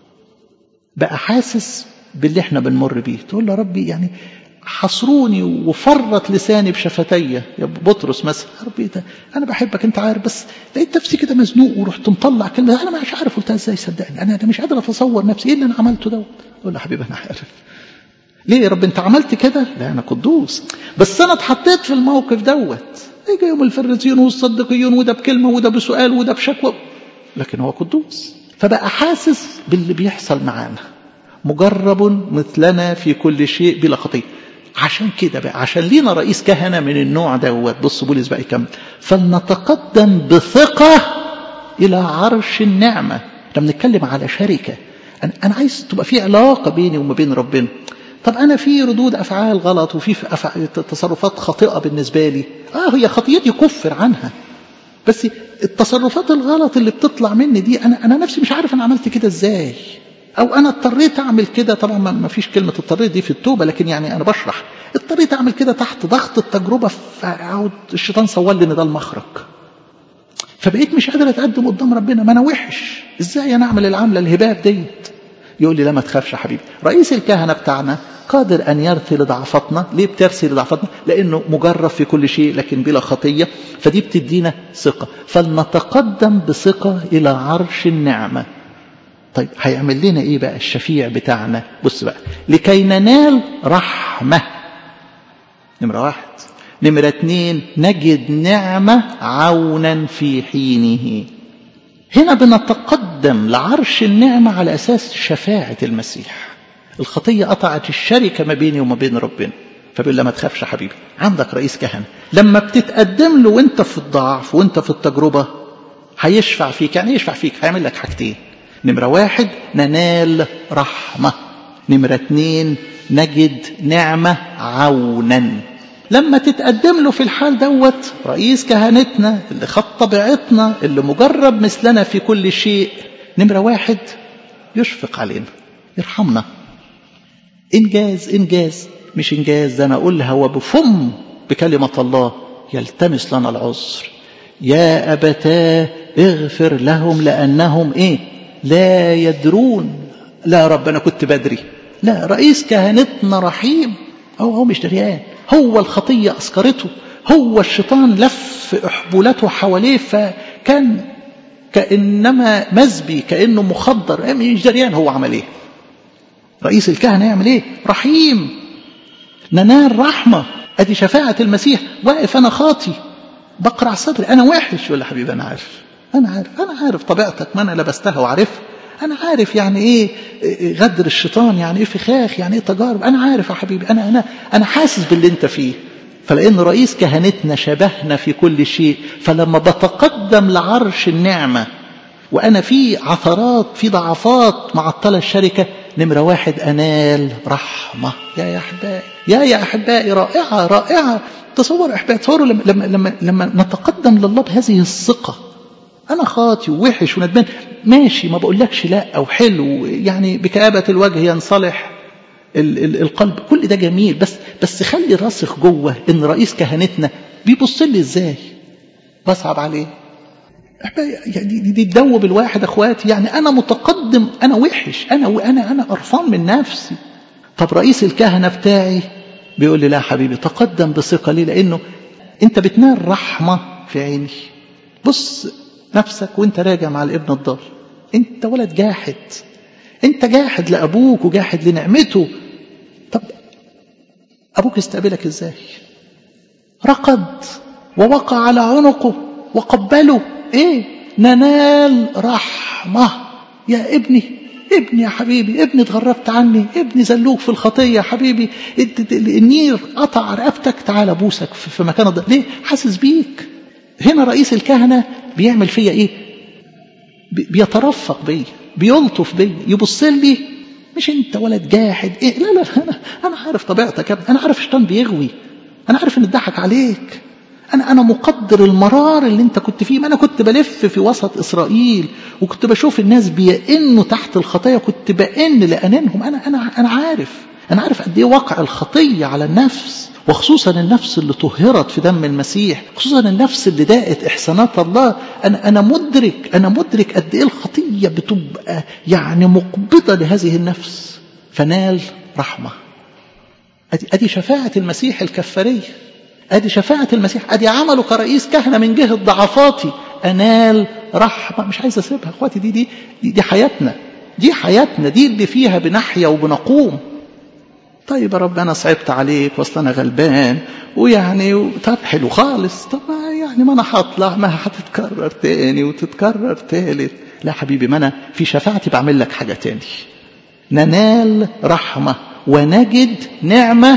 بقى حاسس باللي احنا بنمر بيه تقول له ربي يعني حصروني وفرط لساني بشفتي يا بطرس مثلا يا ربي ده انا بحبك انت عارف بس لقيت نفسي كده مزنوق ورحت مطلع كلمه انا مش عارف قلتها ازاي صدقني انا مش قادر اتصور نفسي ايه اللي انا عملته دوت اقول له حبيبي انا عارف ليه يا رب انت عملت كده لا انا قدوس بس انا اتحطيت في الموقف دوت يجي يوم الفريسيون والصديقيون وده بكلمه وده بسؤال وده بشكوى لكن هو قدوس فبقى حاسس باللي بيحصل معانا مجرب مثلنا في كل شيء بلا خطيه عشان كده بقى عشان لينا رئيس كهنه من النوع دوت بص بولس بقى يكمل فلنتقدم بثقه الى عرش النعمه احنا بنتكلم على شركه انا انا عايز تبقى في علاقه بيني وما بين ربنا طب انا في ردود افعال غلط وفي تصرفات خاطئه بالنسبه لي اه هي خطيتي كفر عنها بس التصرفات الغلط اللي بتطلع مني دي انا انا نفسي مش عارف انا عملت كده ازاي او انا اضطريت اعمل كده طبعا ما فيش كلمه اضطريت دي في التوبه لكن يعني انا بشرح اضطريت اعمل كده تحت ضغط التجربه فاقعد الشيطان صور لي ان ده المخرج فبقيت مش قادر اتقدم قدام ربنا ما انا وحش ازاي انا اعمل العمله الهباب ديت يقول لي لا ما تخافش يا حبيبي رئيس الكهنه بتاعنا قادر ان يرثي لضعفتنا ليه بترثي لضعفتنا لانه مجرب في كل شيء لكن بلا خطيه فدي بتدينا ثقه فلنتقدم بثقه الى عرش النعمه طيب هيعمل لنا ايه بقى الشفيع بتاعنا بص بقى لكي ننال رحمه نمره واحد نمرة اتنين نجد نعمة عونا في حينه هنا بنتقدم لعرش النعمة على أساس شفاعة المسيح الخطية قطعت الشركة ما بيني وما بين ربنا فبيقول له ما تخافش يا حبيبي عندك رئيس كهنة لما بتتقدم له وانت في الضعف وانت في التجربة هيشفع فيك يعني يشفع فيك هيعمل لك حاجتين نمرة واحد ننال رحمة نمرة اتنين نجد نعمة عونا لما تتقدم له في الحال دوت رئيس كهنتنا اللي خد طبيعتنا اللي مجرب مثلنا في كل شيء نمرة واحد يشفق علينا يرحمنا إنجاز إنجاز مش إنجاز ده أنا أقولها هو بفم بكلمة الله يلتمس لنا العذر يا أبتاه اغفر لهم لأنهم إيه لا يدرون لا رب أنا كنت بدري لا رئيس كهنتنا رحيم هو هو مش دريان هو الخطية أسكرته هو الشيطان لف إحبولته حواليه فكان كأنما مزبي كأنه مخدر مش دريان هو عمل إيه رئيس الكهنة يعمل إيه رحيم ننال رحمة أدي شفاعة المسيح واقف أنا خاطي بقرع صدري أنا وحش يقول حبيبي أنا عارف أنا عارف أنا عارف طبيعتك ما أنا لبستها وعارفها أنا عارف يعني إيه غدر الشيطان يعني إيه فخاخ يعني إيه تجارب أنا عارف يا حبيبي أنا أنا أنا حاسس باللي أنت فيه فلأن رئيس كهنتنا شبهنا في كل شيء فلما بتقدم لعرش النعمة وأنا في عثرات في ضعفات معطلة الشركة نمرة واحد أنال رحمة يا يا أحبائي يا يا أحبائي رائعة رائعة تصور أحبائي تصوروا لما, لما, لما, لما نتقدم لله بهذه الثقة أنا خاطي ووحش وندمان ماشي ما بقولكش لا أو حلو يعني بكآبة الوجه ينصلح ال ال القلب كل ده جميل بس بس خلي راسخ جوه إن رئيس كهنتنا بيبص لي إزاي بصعب عليه يعني دي, دي تدوب الواحد اخواتي يعني انا متقدم انا وحش انا وانا انا قرفان من نفسي طب رئيس الكهنه بتاعي بيقول لي لا حبيبي تقدم بثقه ليه لانه انت بتنال رحمه في عيني بص نفسك وانت راجع مع الابن الضال انت ولد جاحد انت جاحد لابوك وجاحد لنعمته طب ابوك استقبلك ازاي رقد ووقع على عنقه وقبله ايه ننال رحمة يا ابني ابني يا حبيبي ابني اتغربت عني ابني زلوك في الخطية يا حبيبي النير قطع رقبتك تعال ابوسك في مكان الض... ليه حاسس بيك هنا رئيس الكهنة بيعمل فيا ايه بيترفق بيا بيلطف بيا يبص لي مش انت ولد جاحد إيه؟ لا لا انا انا عارف طبيعتك يا ابني انا عارف الشيطان بيغوي انا عارف ان اتضحك عليك أنا أنا مقدر المرار اللي أنت كنت فيه ما أنا كنت بلف في وسط إسرائيل وكنت بشوف الناس بيئنوا تحت الخطايا كنت بئن لأنانهم أنا أنا أنا عارف أنا عارف قد إيه وقع الخطية على النفس وخصوصا النفس اللي طهرت في دم المسيح خصوصا النفس اللي داقت إحسانات الله أنا أنا مدرك أنا مدرك قد إيه الخطية بتبقى يعني مقبضة لهذه النفس فنال رحمة أدي أدي شفاعة المسيح الكفارية ادي شفاعة المسيح ادي عمله كرئيس كهنة من جهة ضعفاتي انال رحمة مش عايز اسيبها اخواتي دي دي دي, دي حياتنا دي حياتنا دي اللي فيها بنحيا وبنقوم طيب يا رب انا صعبت عليك واصل انا غلبان ويعني طب حلو خالص طب يعني ما انا هطلع ما هتتكرر تاني وتتكرر تالت لا حبيبي ما انا في شفاعتي بعمل لك حاجة تاني ننال رحمة ونجد نعمة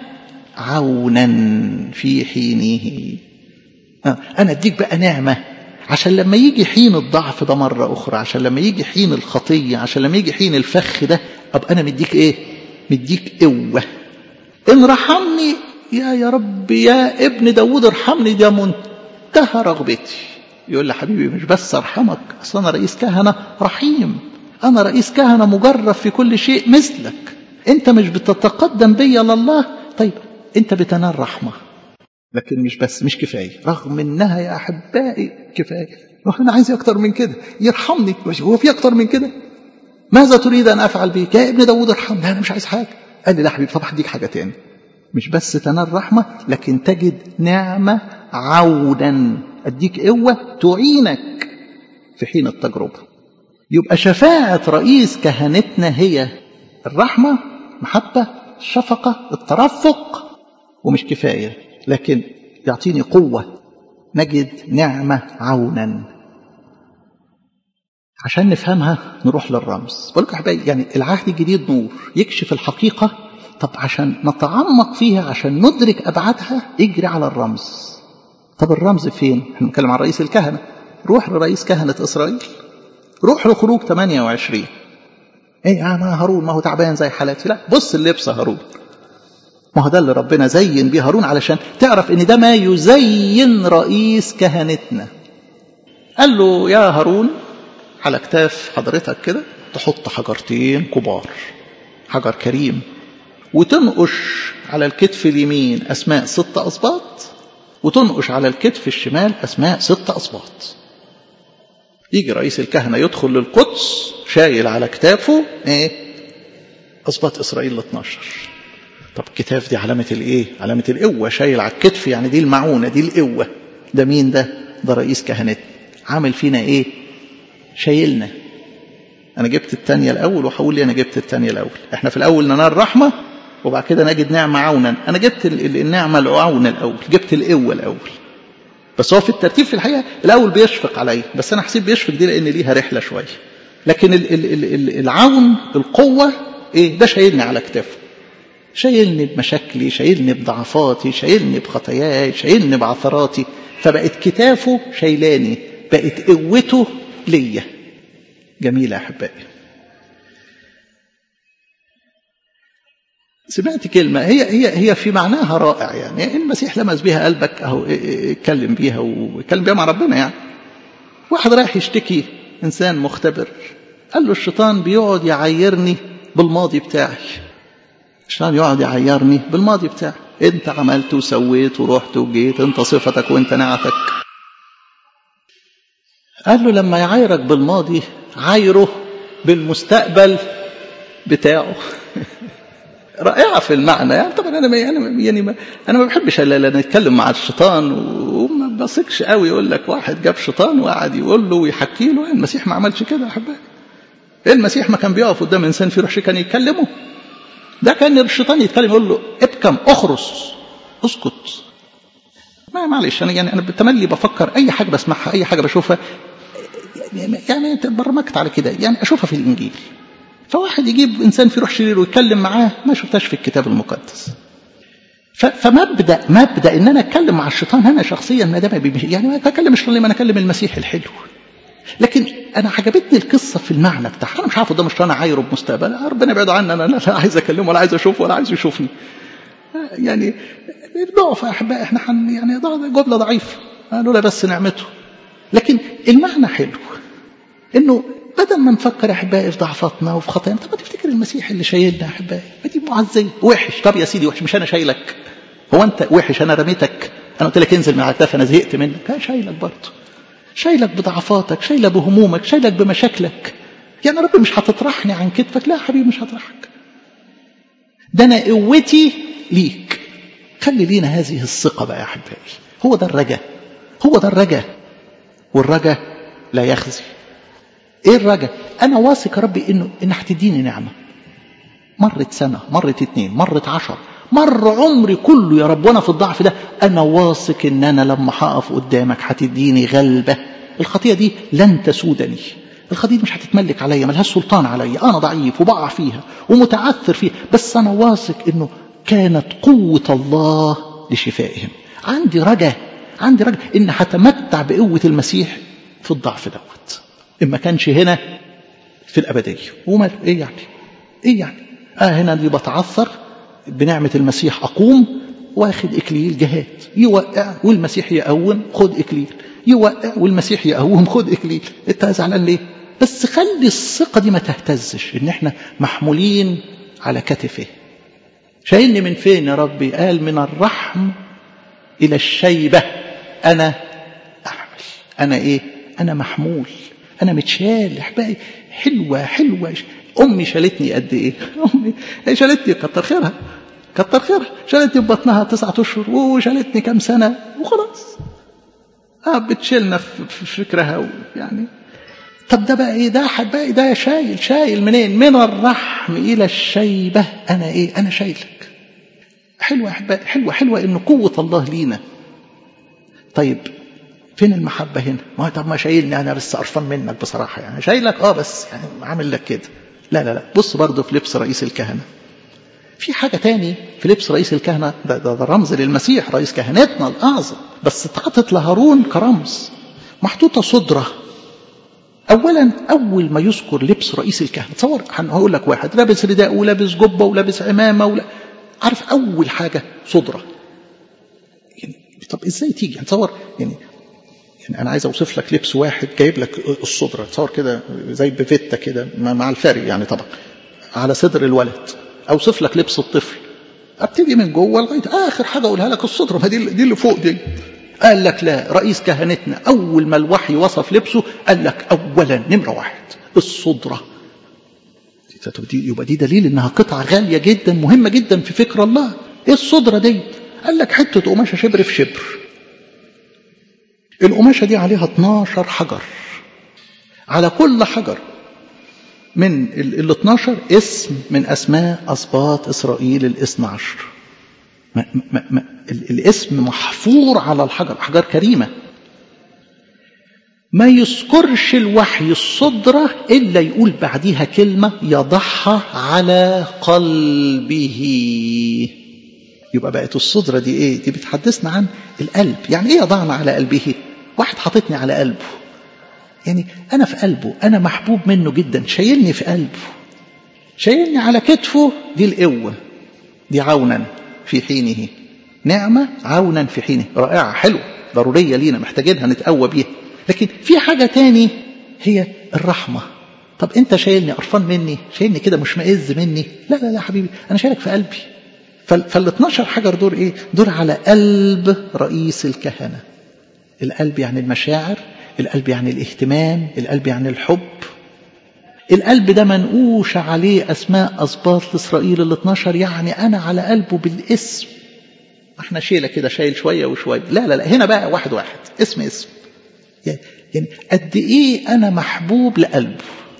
عونا في حينه آه. أنا أديك بقى نعمة عشان لما يجي حين الضعف ده مرة أخرى عشان لما يجي حين الخطية عشان لما يجي حين الفخ ده أبقى أنا مديك إيه مديك قوة إن رحمني يا يا رب يا ابن داود ارحمني ده منتهى رغبتي يقول لي حبيبي مش بس ارحمك اصل انا رئيس كهنه رحيم أنا رئيس كهنة مجرب في كل شيء مثلك أنت مش بتتقدم بيا لله طيب أنت بتنال رحمة لكن مش بس مش كفاية رغم إنها يا أحبائي كفاية أنا عايز أكتر من كده يرحمني هو في أكتر من كده ماذا تريد أن أفعل بك يا ابن داود ارحمني لا أنا مش عايز حاجة قال لي لا حبيبي طب هديك حاجة تاني مش بس تنال رحمة لكن تجد نعمة عونا أديك قوة تعينك في حين التجربة يبقى شفاعة رئيس كهنتنا هي الرحمة محبة الشفقة الترفق ومش كفاية لكن يعطيني قوة نجد نعمة عونا عشان نفهمها نروح للرمز بقول لكم احبائي يعني العهد الجديد نور يكشف الحقيقة طب عشان نتعمق فيها عشان ندرك أبعادها اجري على الرمز طب الرمز فين؟ احنا بنتكلم عن رئيس الكهنة روح لرئيس كهنة إسرائيل روح لخروج 28 ايه يا ما هارون ما هو تعبان زي حالاتي لا بص اللبس هارون ما هو ده اللي ربنا زين بيه هارون علشان تعرف ان ده ما يزين رئيس كهنتنا قال له يا هارون على كتاف حضرتك كده تحط حجرتين كبار حجر كريم وتنقش على الكتف اليمين اسماء ست اسباط وتنقش على الكتف الشمال اسماء ست اسباط يجي رئيس الكهنة يدخل للقدس شايل على كتافه ايه اسباط اسرائيل ال 12 طب الكتاف دي علامة الايه علامة القوة شايل على الكتف يعني دي المعونة دي القوة ده مين ده ده رئيس كهنتنا عامل فينا ايه شايلنا انا جبت الثانيه الاول وهقول لي انا جبت الثانيه الاول احنا في الاول ننال رحمه وبعد كده نجد نعمه عونا انا جبت النعمه العون الاول جبت القوه الاول بس هو في الترتيب في الحقيقه الاول بيشفق عليا بس انا حسيت بيشفق دي لان ليها رحله شويه لكن ال ال ال العون القوه ايه ده شايلني على كتافه شايلني بمشاكلي شايلني بضعفاتي شايلني بخطاياي شايلني بعثراتي فبقت كتافه شايلاني بقت قوته ليا جميلة أحبائي سمعت كلمة هي هي هي في معناها رائع يعني المسيح لمس بيها قلبك أهو اتكلم بيها واتكلم بيها مع ربنا يعني واحد رايح يشتكي إنسان مختبر قال له الشيطان بيقعد يعيرني بالماضي بتاعي الشيطان يقعد يعيرني بالماضي بتاعي انت عملت وسويت ورحت وجيت انت صفتك وانت نعتك قال له لما يعايرك بالماضي عايره بالمستقبل بتاعه رائعة في المعنى يعني طبعا أنا ما يعني, يعني ما أنا ما بحبش إلا نتكلم مع الشيطان وما بثقش قوي يقول لك واحد جاب شيطان وقعد يقول له ويحكي له المسيح ما عملش كده يا أحبائي المسيح ما كان بيقف قدام إنسان في روح كان يكلمه ده كان الشيطان يتكلم يقول له ابكم اخرس اسكت ما معلش انا يعني انا بالتملي بفكر اي حاجه بسمعها اي حاجه بشوفها يعني برمجت على كده يعني اشوفها في الانجيل فواحد يجيب انسان في روح شرير ويتكلم معاه ما شفتهاش في الكتاب المقدس فمبدا مبدا ان انا اتكلم مع الشيطان انا شخصيا ما ده يعني ما اكلم الشيطان ما انا اكلم المسيح الحلو لكن انا عجبتني القصه في احبائي بتاعها انا مش عارف قدام الشيطان عايره بمستقبل ربنا يبعد عني انا لا عايز اكلمه ولا عايز اشوفه ولا عايز يشوفني يعني ضعف يا احبائي احنا حن يعني جمله ضعيفه لولا بس نعمته لكن المعنى حلو انه بدل ما نفكر يا احبائي في ضعفاتنا وفي خطايانا طب ما تفتكر المسيح اللي شايلنا يا احبائي ما دي معزيه وحش طب يا سيدي وحش مش انا شايلك هو انت وحش انا رميتك انا قلت لك انزل من على الكتاف انا زهقت منك لا شايلك برضه شايلك بضعفاتك شايلك بهمومك شايلك بمشاكلك يعني رب مش هتطرحني عن كتفك لا يا حبيبي مش هطرحك ده انا قوتي ليك خلي لينا هذه الثقه بقى يا احبائي هو ده الرجاء هو ده الرجاء والرجاء لا يخزي ايه الرجاء انا واثق يا ربي انه ان هتديني نعمه مرت سنه مرت اتنين مرت عشر مر عمري كله يا رب وانا في الضعف ده انا واثق ان انا لما هقف قدامك هتديني غلبه الخطيه دي لن تسودني الخطيه دي مش هتتملك عليا ملهاش سلطان عليا انا ضعيف وبقع فيها ومتعثر فيها بس انا واثق انه كانت قوه الله لشفائهم عندي رجاء عندي رجاء ان هتمتع بقوه المسيح في الضعف دوت ان ما كانش هنا في الابديه ومال ايه يعني ايه يعني اه هنا اللي بتعثر بنعمة المسيح أقوم واخد إكليل جهاد يوقع والمسيح يقوم خد إكليل يوقع والمسيح يقوم خد إكليل أنت زعلان ليه؟ بس خلي الثقة دي ما تهتزش ان احنا محمولين على كتفه شايلني من فين يا ربي قال من الرحم الى الشيبة انا احمل انا ايه انا محمول انا متشال احبائي حلوة حلوة امي شالتني قد ايه امي هي شالتني كتر خيرها كتر خيرها شالتني ببطنها تسعة اشهر وشالتني كام سنة وخلاص اه بتشيلنا في فكرها يعني طب ده بقى ايه ده حبايبي ده شايل شايل منين من الرحم الى الشيبه انا ايه انا شايلك حلوه حلوه حلوه حلوه ان قوه الله لينا طيب فين المحبه هنا ما طب ما شايلني انا بس قرفان منك بصراحه يعني شايلك اه بس يعني عامل لك كده لا لا لا بص برضه في لبس رئيس الكهنه في حاجة تاني في لبس رئيس الكهنة ده, ده, ده رمز للمسيح رئيس كهنتنا الأعظم بس اتعطت لهارون كرمز محطوطة صدرة أولا أول ما يذكر لبس رئيس الكهنة تصور هقول لك واحد لابس رداء ولابس جبة ولابس عمامة ولا عارف أول حاجة صدرة يعني طب إزاي تيجي تصور يعني يعني أنا عايز أوصف لك لبس واحد جايب لك الصدرة تصور كده زي بفيتا كده مع الفري يعني طبعا على صدر الولد اوصف لك لبس الطفل ابتدي من جوه لغايه اخر حاجه اقولها لك الصدره ما دي دي اللي فوق دي قال لك لا رئيس كهنتنا اول ما الوحي وصف لبسه قال لك اولا نمره واحد الصدره دي يبقى دي دليل انها قطعه غاليه جدا مهمه جدا في فكر الله ايه الصدره دي قال لك حته قماشه شبر في شبر القماشه دي عليها 12 حجر على كل حجر من ال 12 اسم من أسماء أسباط إسرائيل الاثنى عشر ما ما ما الاسم محفور على الحجر أحجار كريمة ما يذكرش الوحي الصدرة إلا يقول بعديها كلمة يضعها على قلبه يبقى بقت الصدرة دي إيه دي بتحدثنا عن القلب يعني إيه يضعنا على قلبه واحد حاططني على قلبه يعني أنا في قلبه أنا محبوب منه جدا شايلني في قلبه شايلني على كتفه دي القوة دي عونا في حينه نعمة عونا في حينه رائعة حلوة ضرورية لينا محتاجينها نتقوى بيها لكن في حاجة تاني هي الرحمة طب انت شايلني قرفان مني شايلني كده مش مئز مني لا لا لا حبيبي انا شايلك في قلبي فال 12 حجر دور ايه دور على قلب رئيس الكهنة القلب يعني المشاعر القلب يعني الاهتمام القلب يعني الحب القلب ده منقوش عليه أسماء أسباط لإسرائيل ال 12 يعني أنا على قلبه بالاسم احنا شيلة كده شايل شوية وشوية لا لا لا هنا بقى واحد واحد اسم اسم يعني قد إيه أنا محبوب لقلبه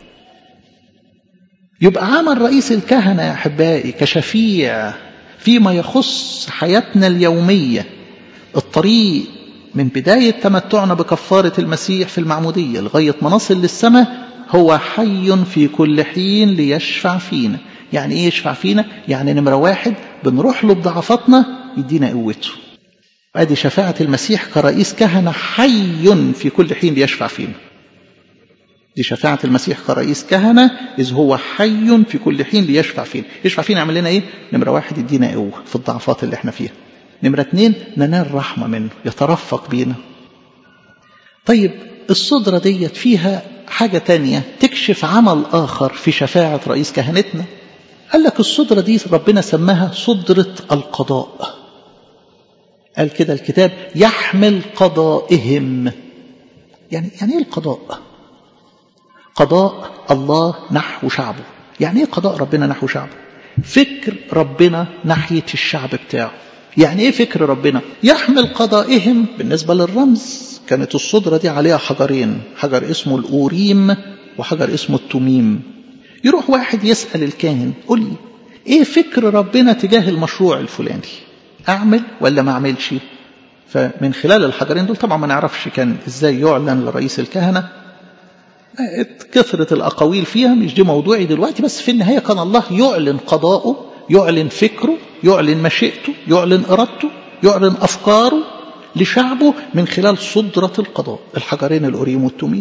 يبقى عمل رئيس الكهنة يا أحبائي كشفيع فيما يخص حياتنا اليومية الطريق من بداية تمتعنا بكفارة المسيح في المعمودية لغاية ما نصل للسماء هو حي في كل حين ليشفع فينا يعني ايه يشفع فينا يعني نمرة واحد بنروح له بضعفاتنا يدينا قوته ادي شفاعة المسيح كرئيس كهنة حي في كل حين ليشفع فينا دي شفاعة المسيح كرئيس كهنة إذ هو حي في كل حين ليشفع فينا يشفع فينا يعمل لنا إيه؟ نمرة واحد يدينا قوة في الضعفات اللي احنا فيها نمرة اتنين ننال رحمة منه يترفق بينا طيب الصدرة ديت فيها حاجة تانية تكشف عمل آخر في شفاعة رئيس كهنتنا قال لك الصدرة دي ربنا سماها صدرة القضاء قال كده الكتاب يحمل قضائهم يعني يعني ايه القضاء قضاء الله نحو شعبه يعني ايه قضاء ربنا نحو شعبه فكر ربنا ناحية الشعب بتاعه يعني ايه فكر ربنا يحمل قضائهم بالنسبة للرمز كانت الصدرة دي عليها حجرين حجر اسمه الأوريم وحجر اسمه التميم يروح واحد يسأل الكاهن قل لي ايه فكر ربنا تجاه المشروع الفلاني اعمل ولا ما اعملش فمن خلال الحجرين دول طبعا ما نعرفش كان ازاي يعلن لرئيس الكهنة كثرة الأقاويل فيها مش دي موضوعي دلوقتي بس في النهاية كان الله يعلن قضاءه يعلن فكره يعلن مشيئته يعلن إرادته يعلن أفكاره لشعبه من خلال صدرة القضاء الحجرين الأوريم والتميم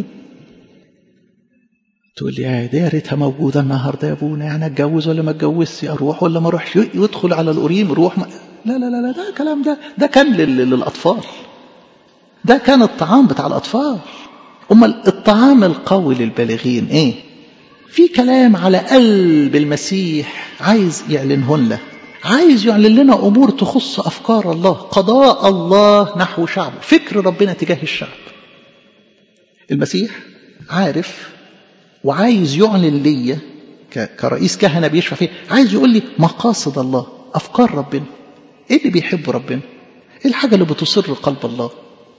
تقول لي يا دي يا ريتها موجودة النهاردة يا ابونا يعني اتجوز ولا ما اتجوزش اروح ولا ما اروحش يدخل على الأوريم روح ما... لا لا لا لا ده كلام ده ده كان لل... للأطفال ده كان الطعام بتاع الأطفال امال الطعام القوي للبالغين ايه في كلام على قلب المسيح عايز يعلنه لنا عايز يعلن لنا امور تخص افكار الله قضاء الله نحو شعبه فكر ربنا تجاه الشعب المسيح عارف وعايز يعلن ليا كرئيس كهنه بيشفع فيه عايز يقول لي مقاصد الله افكار ربنا ايه اللي بيحبه ربنا ايه الحاجه اللي بتصر قلب الله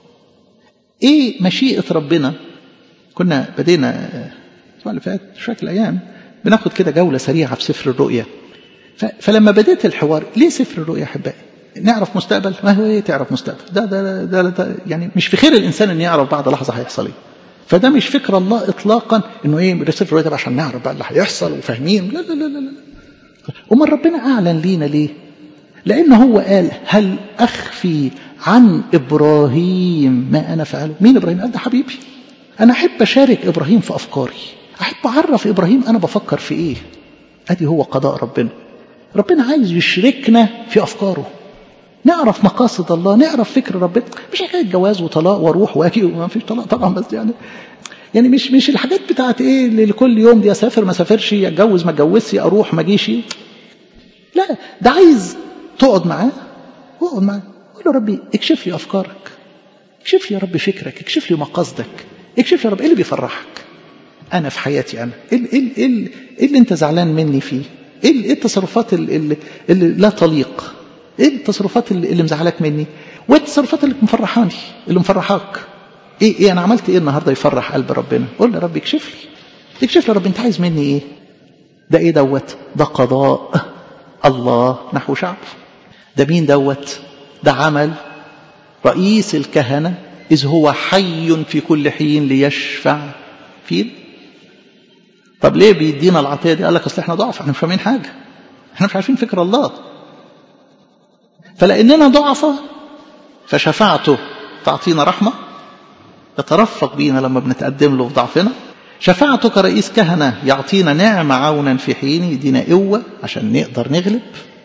ايه مشيئه ربنا كنا بدينا الاسبوع اللي فات مش فاكر الايام بناخد كده جوله سريعه في سفر الرؤيا فلما بديت الحوار ليه سفر الرؤيا احبائي نعرف مستقبل ما هو ايه تعرف مستقبل ده ده, ده, ده, ده يعني مش في خير الانسان ان يعرف بعد لحظه هيحصل ايه فده مش فكر الله اطلاقا انه ايه سفر الرؤيا ده عشان نعرف بقى اللي هيحصل وفاهمين لا لا لا لا, لا. امال ربنا اعلن لينا ليه لان هو قال هل اخفي عن ابراهيم ما انا فعله مين ابراهيم قال ده حبيبي انا احب اشارك ابراهيم في افكاري احب اعرف ابراهيم انا بفكر في ايه ادي هو قضاء ربنا ربنا عايز يشركنا في افكاره نعرف مقاصد الله نعرف فكر ربنا مش حكايه جواز وطلاق واروح واجي وما فيش طلاق طبعا بس يعني يعني مش مش الحاجات بتاعت ايه اللي كل يوم دي اسافر ما اسافرش اتجوز ما اتجوزش اروح ما اجيش لا ده عايز تقعد معاه اقعد معاه قول له ربي اكشف لي افكارك اكشف لي يا رب فكرك اكشف لي مقاصدك اكشف لي يا رب ايه اللي بيفرحك انا في حياتي انا ايه ايه ايه, إيه اللي انت زعلان مني فيه ايه ايه التصرفات اللي, اللي لا تليق ايه التصرفات اللي, اللي مزعلك مني وايه التصرفات اللي مفرحاني اللي مفرحاك ايه ايه انا عملت ايه النهارده يفرح قلب ربنا قول يا رب اكشف لي اكشف لي يا رب انت عايز مني ايه ده ايه دوت ده قضاء الله نحو شعبه ده مين دوت ده عمل رئيس الكهنة إذ هو حي في كل حين ليشفع فين طب ليه بيدينا العطية دي قال لك أصل احنا ضعف احنا مش فاهمين حاجة احنا مش عارفين فكر الله فلأننا ضعفة فشفاعته تعطينا رحمة يترفق بينا لما بنتقدم له في ضعفنا شفاعته كرئيس كهنة يعطينا نعمة عونا في حين يدينا قوة عشان نقدر نغلب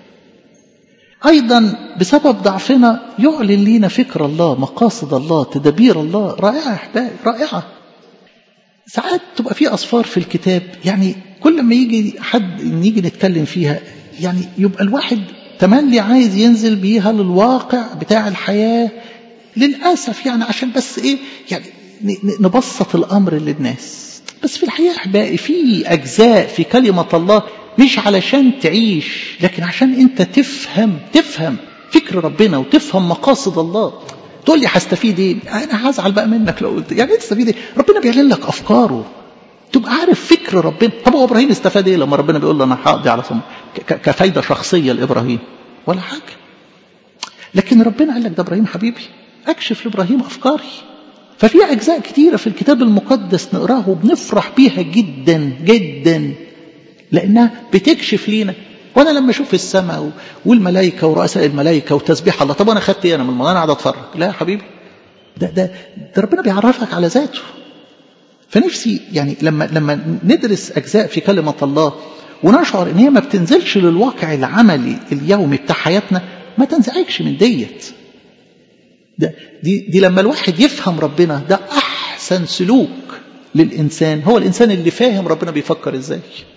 أيضا بسبب ضعفنا يعلن لينا فكر الله مقاصد الله تدابير الله رائعة أحبائي رائعة ساعات تبقى في أصفار في الكتاب يعني كل ما يجي حد نيجي نتكلم فيها يعني يبقى الواحد تملي عايز ينزل بيها للواقع بتاع الحياة للأسف يعني عشان بس إيه يعني نبسط الأمر للناس بس في الحقيقة أحبائي في أجزاء في كلمة الله مش علشان تعيش لكن عشان أنت تفهم تفهم فكر ربنا وتفهم مقاصد الله تقول لي هستفيد ايه؟ انا هزعل بقى منك لو قلت يعني ايه تستفيد ايه؟ ربنا بيعلن لك افكاره تبقى عارف فكر ربنا طب هو ابراهيم استفاد ايه لما ربنا بيقول له انا هقضي على صم كفايده شخصيه لابراهيم ولا حاجه لكن ربنا قال لك ده ابراهيم حبيبي اكشف لابراهيم افكاري ففي اجزاء كتيره في الكتاب المقدس نقراها وبنفرح بيها جدا جدا لانها بتكشف لينا وانا لما اشوف السماء والملائكه ورؤساء الملائكه وتسبيح الله طب انا خدت ايه انا من الموضوع انا قاعد اتفرج لا يا حبيبي ده ده ده ربنا بيعرفك على ذاته فنفسي يعني لما لما ندرس اجزاء في كلمه الله ونشعر ان هي ما بتنزلش للواقع العملي اليومي بتاع حياتنا ما تنزعجش من ديت ده دي دي لما الواحد يفهم ربنا ده احسن سلوك للانسان هو الانسان اللي فاهم ربنا بيفكر ازاي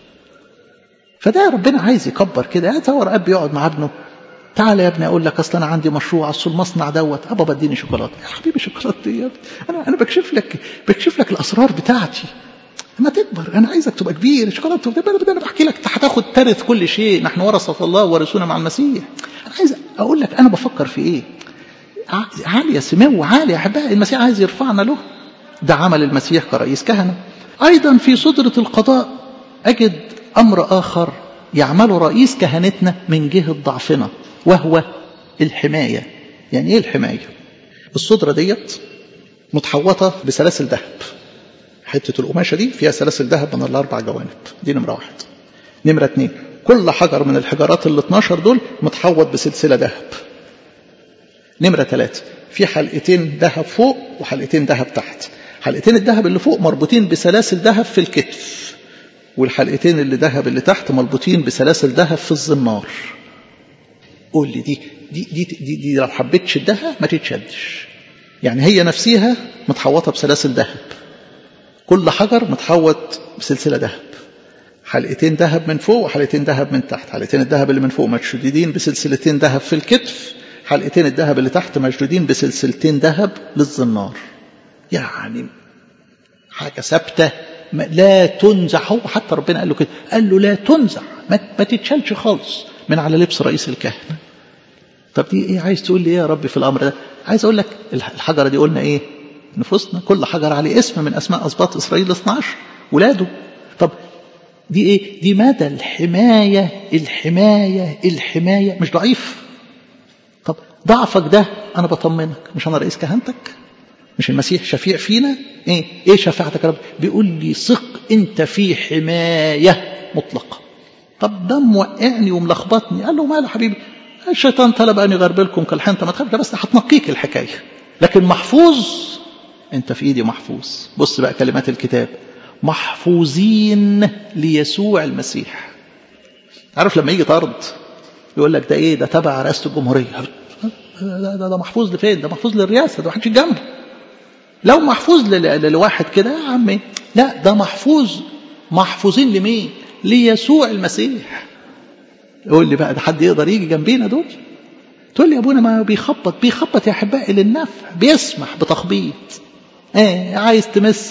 فده ربنا عايز يكبر كده تصور اب يقعد مع ابنه تعالى يا ابني اقول لك اصل انا عندي مشروع اصل المصنع دوت ابا بديني شوكولاته يا حبيبي شوكولاته يا انا انا بكشف لك بكشف لك الاسرار بتاعتي اما تكبر انا عايزك تبقى كبير شوكولاته ده انا بحكي لك هتاخد ترث كل شيء نحن ورثه الله ورثونا مع المسيح انا عايز اقول لك انا بفكر في ايه عاليه سمو عاليه يا احبائي المسيح عايز يرفعنا له ده عمل المسيح كرئيس كهنه ايضا في صدره القضاء اجد امر اخر يعمله رئيس كهنتنا من جهه ضعفنا وهو الحمايه يعني ايه الحمايه الصدره ديت متحوطه بسلاسل ذهب حته القماشه دي فيها سلاسل ذهب من الاربع جوانب دي نمره واحد نمره اثنين كل حجر من الحجرات ال 12 دول متحوط بسلسله ذهب نمره ثلاثه في حلقتين ذهب فوق وحلقتين ذهب تحت حلقتين الذهب اللي فوق مربوطين بسلاسل ذهب في الكتف والحلقتين اللي ذهب اللي تحت مربوطين بسلاسل ذهب في الزنار قول لي دي دي دي, دي, دي لو حبيت تشدها ما تتشدش يعني هي نفسها متحوطه بسلاسل ذهب كل حجر متحوط بسلسلة ذهب حلقتين ذهب من فوق وحلقتين ذهب من تحت حلقتين الذهب اللي من فوق مشدودين بسلسلتين ذهب في الكتف حلقتين الذهب اللي تحت مشدودين بسلسلتين ذهب للزنار يعني حاجة ثابتة لا تنزع هو حتى ربنا قال له كده قال له لا تنزع ما, ما تتشالش خالص من على لبس رئيس الكهنة طب دي ايه عايز تقول لي ايه يا رب في الامر ده عايز اقول لك الحجره دي قلنا ايه نفوسنا كل حجر عليه اسم من اسماء اسباط اسرائيل 12 ولاده طب دي ايه دي مدى الحمايه الحمايه الحمايه مش ضعيف طب ضعفك ده انا بطمنك مش انا رئيس كهنتك مش المسيح شفيع فينا ايه ايه شفاعتك يا رب بيقول لي ثق انت في حمايه مطلقه طب ده موقعني وملخبطني قال له ماله حبيبي الشيطان طلب ان يغربلكم كالحنطه ما تخافش ده بس هتنقيك الحكايه لكن محفوظ انت في ايدي محفوظ بص بقى كلمات الكتاب محفوظين ليسوع المسيح عارف لما يجي طرد يقول لك ده ايه ده تبع رئاسه الجمهوريه ده, ده, ده محفوظ لفين ده محفوظ للرئاسه ده محدش جنبه لو محفوظ لواحد كده يا عمي لا ده محفوظ محفوظين لمين ليسوع المسيح يقول لي بقى ده حد يقدر يجي جنبينا دول تقول لي يا ابونا ما بيخبط بيخبط يا احبائي للنفع بيسمح بتخبيط ايه عايز تمس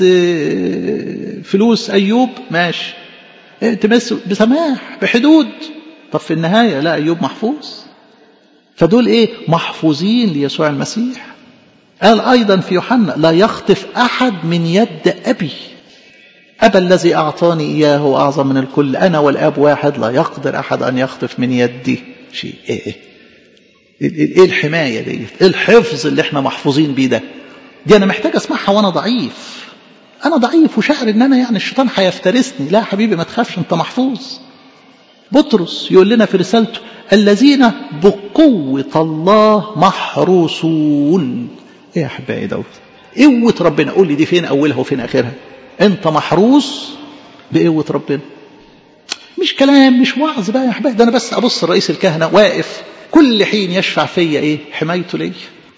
فلوس ايوب ماشي ايه تمس بسماح بحدود طب في النهايه لا ايوب محفوظ فدول ايه محفوظين ليسوع المسيح قال ايضا في يوحنا لا يخطف احد من يد ابي أبا الذي أعطاني إياه أعظم من الكل أنا والآب واحد لا يقدر أحد أن يخطف من يدي شيء إيه إيه الحماية دي إيه الحفظ اللي إحنا محفوظين بيه ده دي أنا محتاج أسمعها وأنا ضعيف أنا ضعيف وشاعر إن أنا يعني الشيطان هيفترسني لا حبيبي ما تخافش أنت محفوظ بطرس يقول لنا في رسالته الذين بقوة الله محروسون إيه يا أحبائي دوت قوة ربنا قول لي دي فين أولها وفين آخرها انت محروس بقوة ربنا مش كلام مش وعظ بقى يا احبابي ده انا بس ابص رئيس الكهنة واقف كل حين يشفع فيا ايه حمايته ليا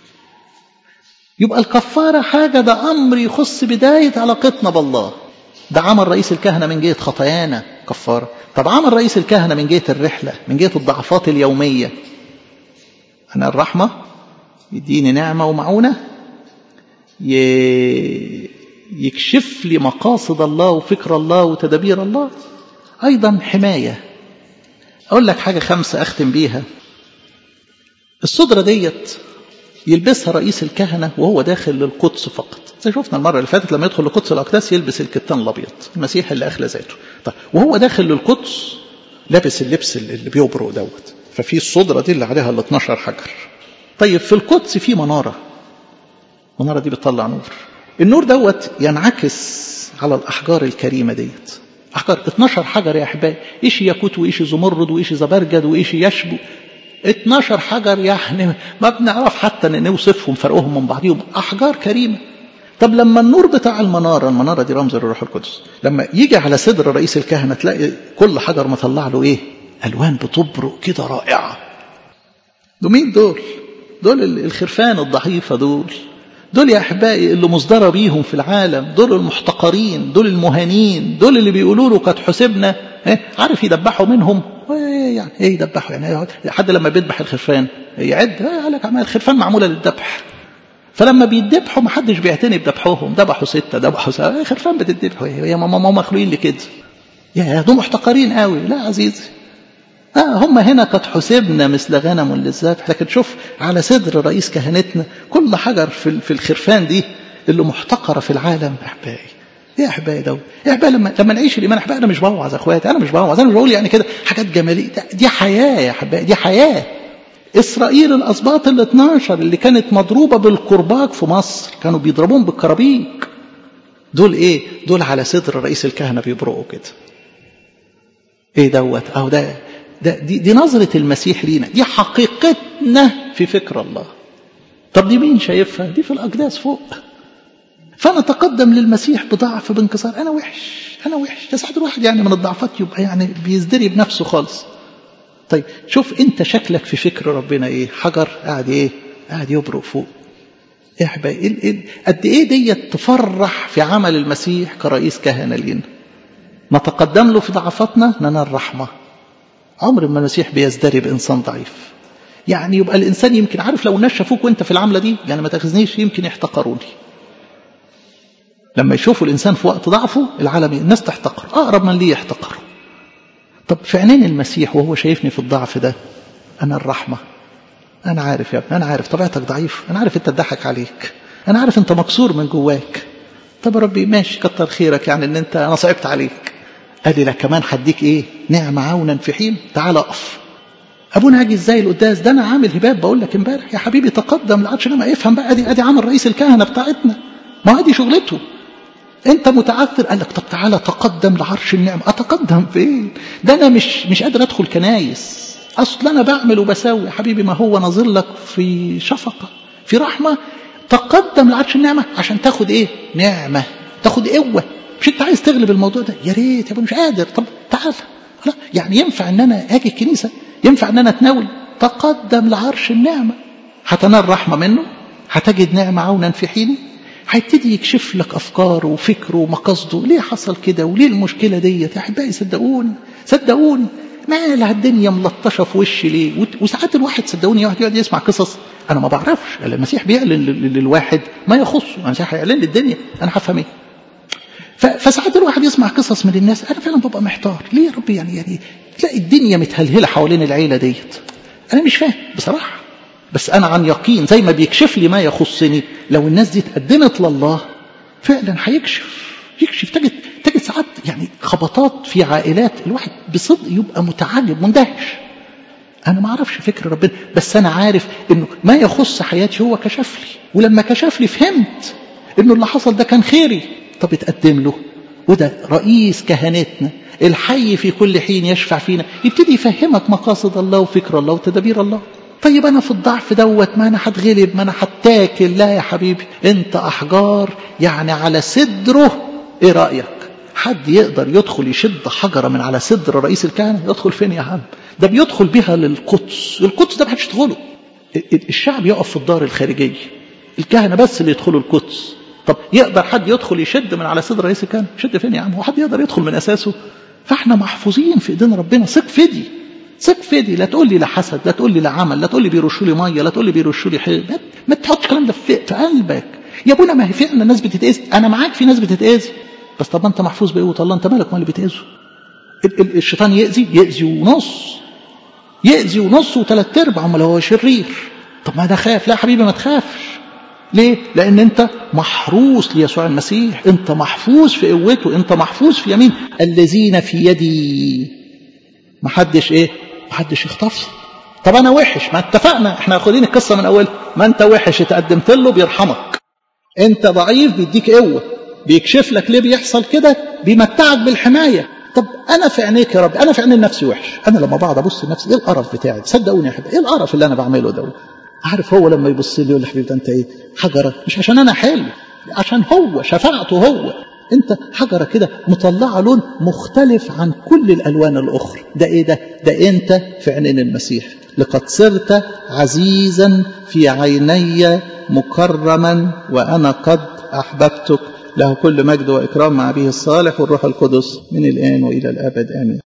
يبقى الكفارة حاجة ده أمر يخص بداية علاقتنا بالله ده عمل رئيس الكهنة من جهة خطايانا كفارة طب عمل رئيس الكهنة من جهة الرحلة من جهة الضعفات اليومية أنا الرحمة يديني نعمة ومعونة ي... يكشف لي مقاصد الله وفكر الله وتدابير الله أيضا حماية أقول لك حاجة خمسة أختم بيها الصدرة ديت يلبسها رئيس الكهنة وهو داخل للقدس فقط زي شفنا المرة اللي فاتت لما يدخل لقدس الأقداس يلبس الكتان الأبيض المسيح اللي أخلى ذاته طيب وهو داخل للقدس لابس اللبس اللي بيبرق دوت ففي الصدرة دي اللي عليها ال 12 حجر طيب في القدس في منارة المنارة دي بتطلع نور النور دوت ينعكس على الأحجار الكريمة ديت أحجار 12 حجر يا أحبائي إيش ياكوت وإيش زمرد وإيش زبرجد وإيش يشبو 12 حجر يعني ما بنعرف حتى نوصفهم فرقهم من بعضهم أحجار كريمة طب لما النور بتاع المنارة المنارة دي رمز للروح القدس لما يجي على صدر رئيس الكهنة تلاقي كل حجر مطلع له إيه ألوان بتبرق كده رائعة دول مين دول دول الخرفان الضعيفة دول دول يا أحبائي اللي مصدرة بيهم في العالم دول المحتقرين دول المهانين دول اللي بيقولوا له قد حسبنا إيه؟ عارف يدبحوا منهم يعني ايه يدبحوا يعني حد لما بيذبح الخرفان يعد قال لك الخرفان معموله للذبح فلما بيذبحوا ما حدش بيعتني بذبحهم ذبحوا سته ذبحوا سبعه خرفان بتذبحوا يا ماما ما مخلوقين لكده يا دول محتقرين قوي لا عزيزي آه هم هنا قد حسبنا مثل غنم للذبح لكن شوف على صدر رئيس كهنتنا كل حجر في, في الخرفان دي اللي محتقره في العالم احبائي يا احبائي ده يا احبائي لما لما نعيش الايمان احبائي انا مش بوعظ اخواتي انا مش بوعظ انا مش بقول يعني كده حاجات جماليه دي حياه يا احبائي دي حياه اسرائيل الاسباط ال 12 اللي كانت مضروبه بالكرباج في مصر كانوا بيضربوهم بالكرابيج دول ايه دول على صدر رئيس الكهنه بيبرقوا كده ايه دوت اهو ده ده دي, دي نظرة المسيح لينا دي حقيقتنا في فكر الله طب دي مين شايفها دي في الأقداس فوق فأنا أتقدم للمسيح بضعف بانكسار أنا وحش أنا وحش ده ساعات الواحد يعني من الضعفات يبقى يعني بيزدري بنفسه خالص طيب شوف أنت شكلك في فكر ربنا إيه حجر قاعد إيه قاعد يبرق فوق يا حبايبي قد ايه ديت تفرح في عمل المسيح كرئيس كهنه لينا نتقدم له في ضعفاتنا ننال رحمه عمر ما المسيح بيزدري بانسان ضعيف يعني يبقى الانسان يمكن عارف لو الناس شافوك وانت في العمله دي يعني ما تاخذنيش يمكن يحتقروني لما يشوفوا الانسان في وقت ضعفه العالم الناس تحتقر اقرب من ليه يحتقره طب في عينين المسيح وهو شايفني في الضعف ده انا الرحمه انا عارف يا ابني انا عارف طبيعتك ضعيف انا عارف انت اتضحك عليك انا عارف انت مكسور من جواك طب يا ربي ماشي كتر خيرك يعني ان انت انا صعبت عليك قال لي لا كمان هديك ايه نعمه عونا في حين تعال اقف ابونا هاجي ازاي القداس ده انا عامل هباب بقول لك امبارح يا حبيبي تقدم لعدش لما افهم بقى ادي ادي عامل رئيس الكهنه بتاعتنا ما ادي شغلته انت متعثر قال لك طب تعالى تقدم لعرش النعمه اتقدم فين ده انا مش مش قادر ادخل كنايس اصل انا بعمل وبساوي يا حبيبي ما هو ناظر لك في شفقه في رحمه تقدم لعرش النعمه عشان تاخد ايه نعمه تاخد قوه مش انت عايز تغلب الموضوع ده يا ريت يا ابني مش قادر طب تعال لا يعني ينفع ان انا اجي الكنيسه ينفع ان انا اتناول تقدم لعرش النعمه هتنال رحمه منه هتجد نعمه عونا في حينه هيبتدي يكشف لك افكاره وفكره ومقاصده ليه حصل كده وليه المشكله ديت يا احبائي صدقوني صدقوني مالها الدنيا ملطشه في وشي ليه وساعات الواحد صدقوني يقعد يقعد يسمع قصص انا ما بعرفش المسيح بيعلن للواحد ما يخصه المسيح هيعلن للدنيا انا هفهم ايه فساعات الواحد يسمع قصص من الناس انا فعلا ببقى محتار ليه يا رب يعني يعني تلاقي الدنيا متهلهله حوالين العيله ديت انا مش فاهم بصراحه بس انا عن يقين زي ما بيكشف لي ما يخصني لو الناس دي اتقدمت لله فعلا هيكشف يكشف تجد تجد ساعات يعني خبطات في عائلات الواحد بصدق يبقى متعجب مندهش انا ما اعرفش فكر ربنا بس انا عارف انه ما يخص حياتي هو كشف لي ولما كشف لي فهمت انه اللي حصل ده كان خيري طب اتقدم له وده رئيس كهنتنا الحي في كل حين يشفع فينا يبتدي يفهمك مقاصد الله وفكر الله وتدابير الله طيب انا في الضعف دوت ما انا هتغلب ما انا هتاكل لا يا حبيبي انت احجار يعني على صدره ايه رايك حد يقدر يدخل يشد حجره من على صدر رئيس الكهنه يدخل فين يا عم ده بيدخل بها للقدس القدس ده ما حدش يدخله الشعب يقف في الدار الخارجيه الكهنه بس اللي يدخلوا القدس طب يقدر حد يدخل يشد من على صدر رئيس الكهنه يشد فين يا عم هو حد يقدر يدخل من اساسه فاحنا محفوظين في ايدين ربنا ثق في دي ثق في دي لا تقول لي لا حسد لا تقول لي لا عمل لا تقول لي بيرشوا لي ميه لا تقول لي بيرشوا لي حيل ما تحطش الكلام ده في قلبك يا ابونا ما هي فعلا الناس بتتاذي انا معاك في ناس بتتاذي بس طب انت محفوظ بقوه الله انت مالك ما اللي بتاذوا الشيطان يأذي يأذي ونص يأذي ونص وثلاث ارباع امال هو شرير طب ما ده خاف لا يا حبيبي ما تخافش ليه؟ لأن أنت محروس ليسوع المسيح، أنت محفوظ في قوته، أنت محفوظ في يمين الذين في يدي. محدش إيه؟ محدش يخطفه. طب أنا وحش، ما اتفقنا، إحنا واخدين القصة من أولها، ما أنت وحش اتقدمت له بيرحمك. أنت ضعيف بيديك قوة، بيكشف لك ليه بيحصل كده، بيمتعك بالحماية. طب أنا في عينيك يا رب، أنا في عيني نفسي وحش، أنا لما بقعد أبص لنفسي إيه القرف بتاعي؟ صدقوني يا حبيبي، إيه القرف اللي أنا بعمله ده؟ عارف هو لما يبص لي يقول لي حبيبي انت ايه حجره مش عشان انا حلو عشان هو شفاعته هو انت حجره كده مطلعه لون مختلف عن كل الالوان الاخرى ده ايه ده ده انت في عينين المسيح لقد صرت عزيزا في عيني مكرما وانا قد احببتك له كل مجد واكرام مع ابيه الصالح والروح القدس من الان والى الابد امين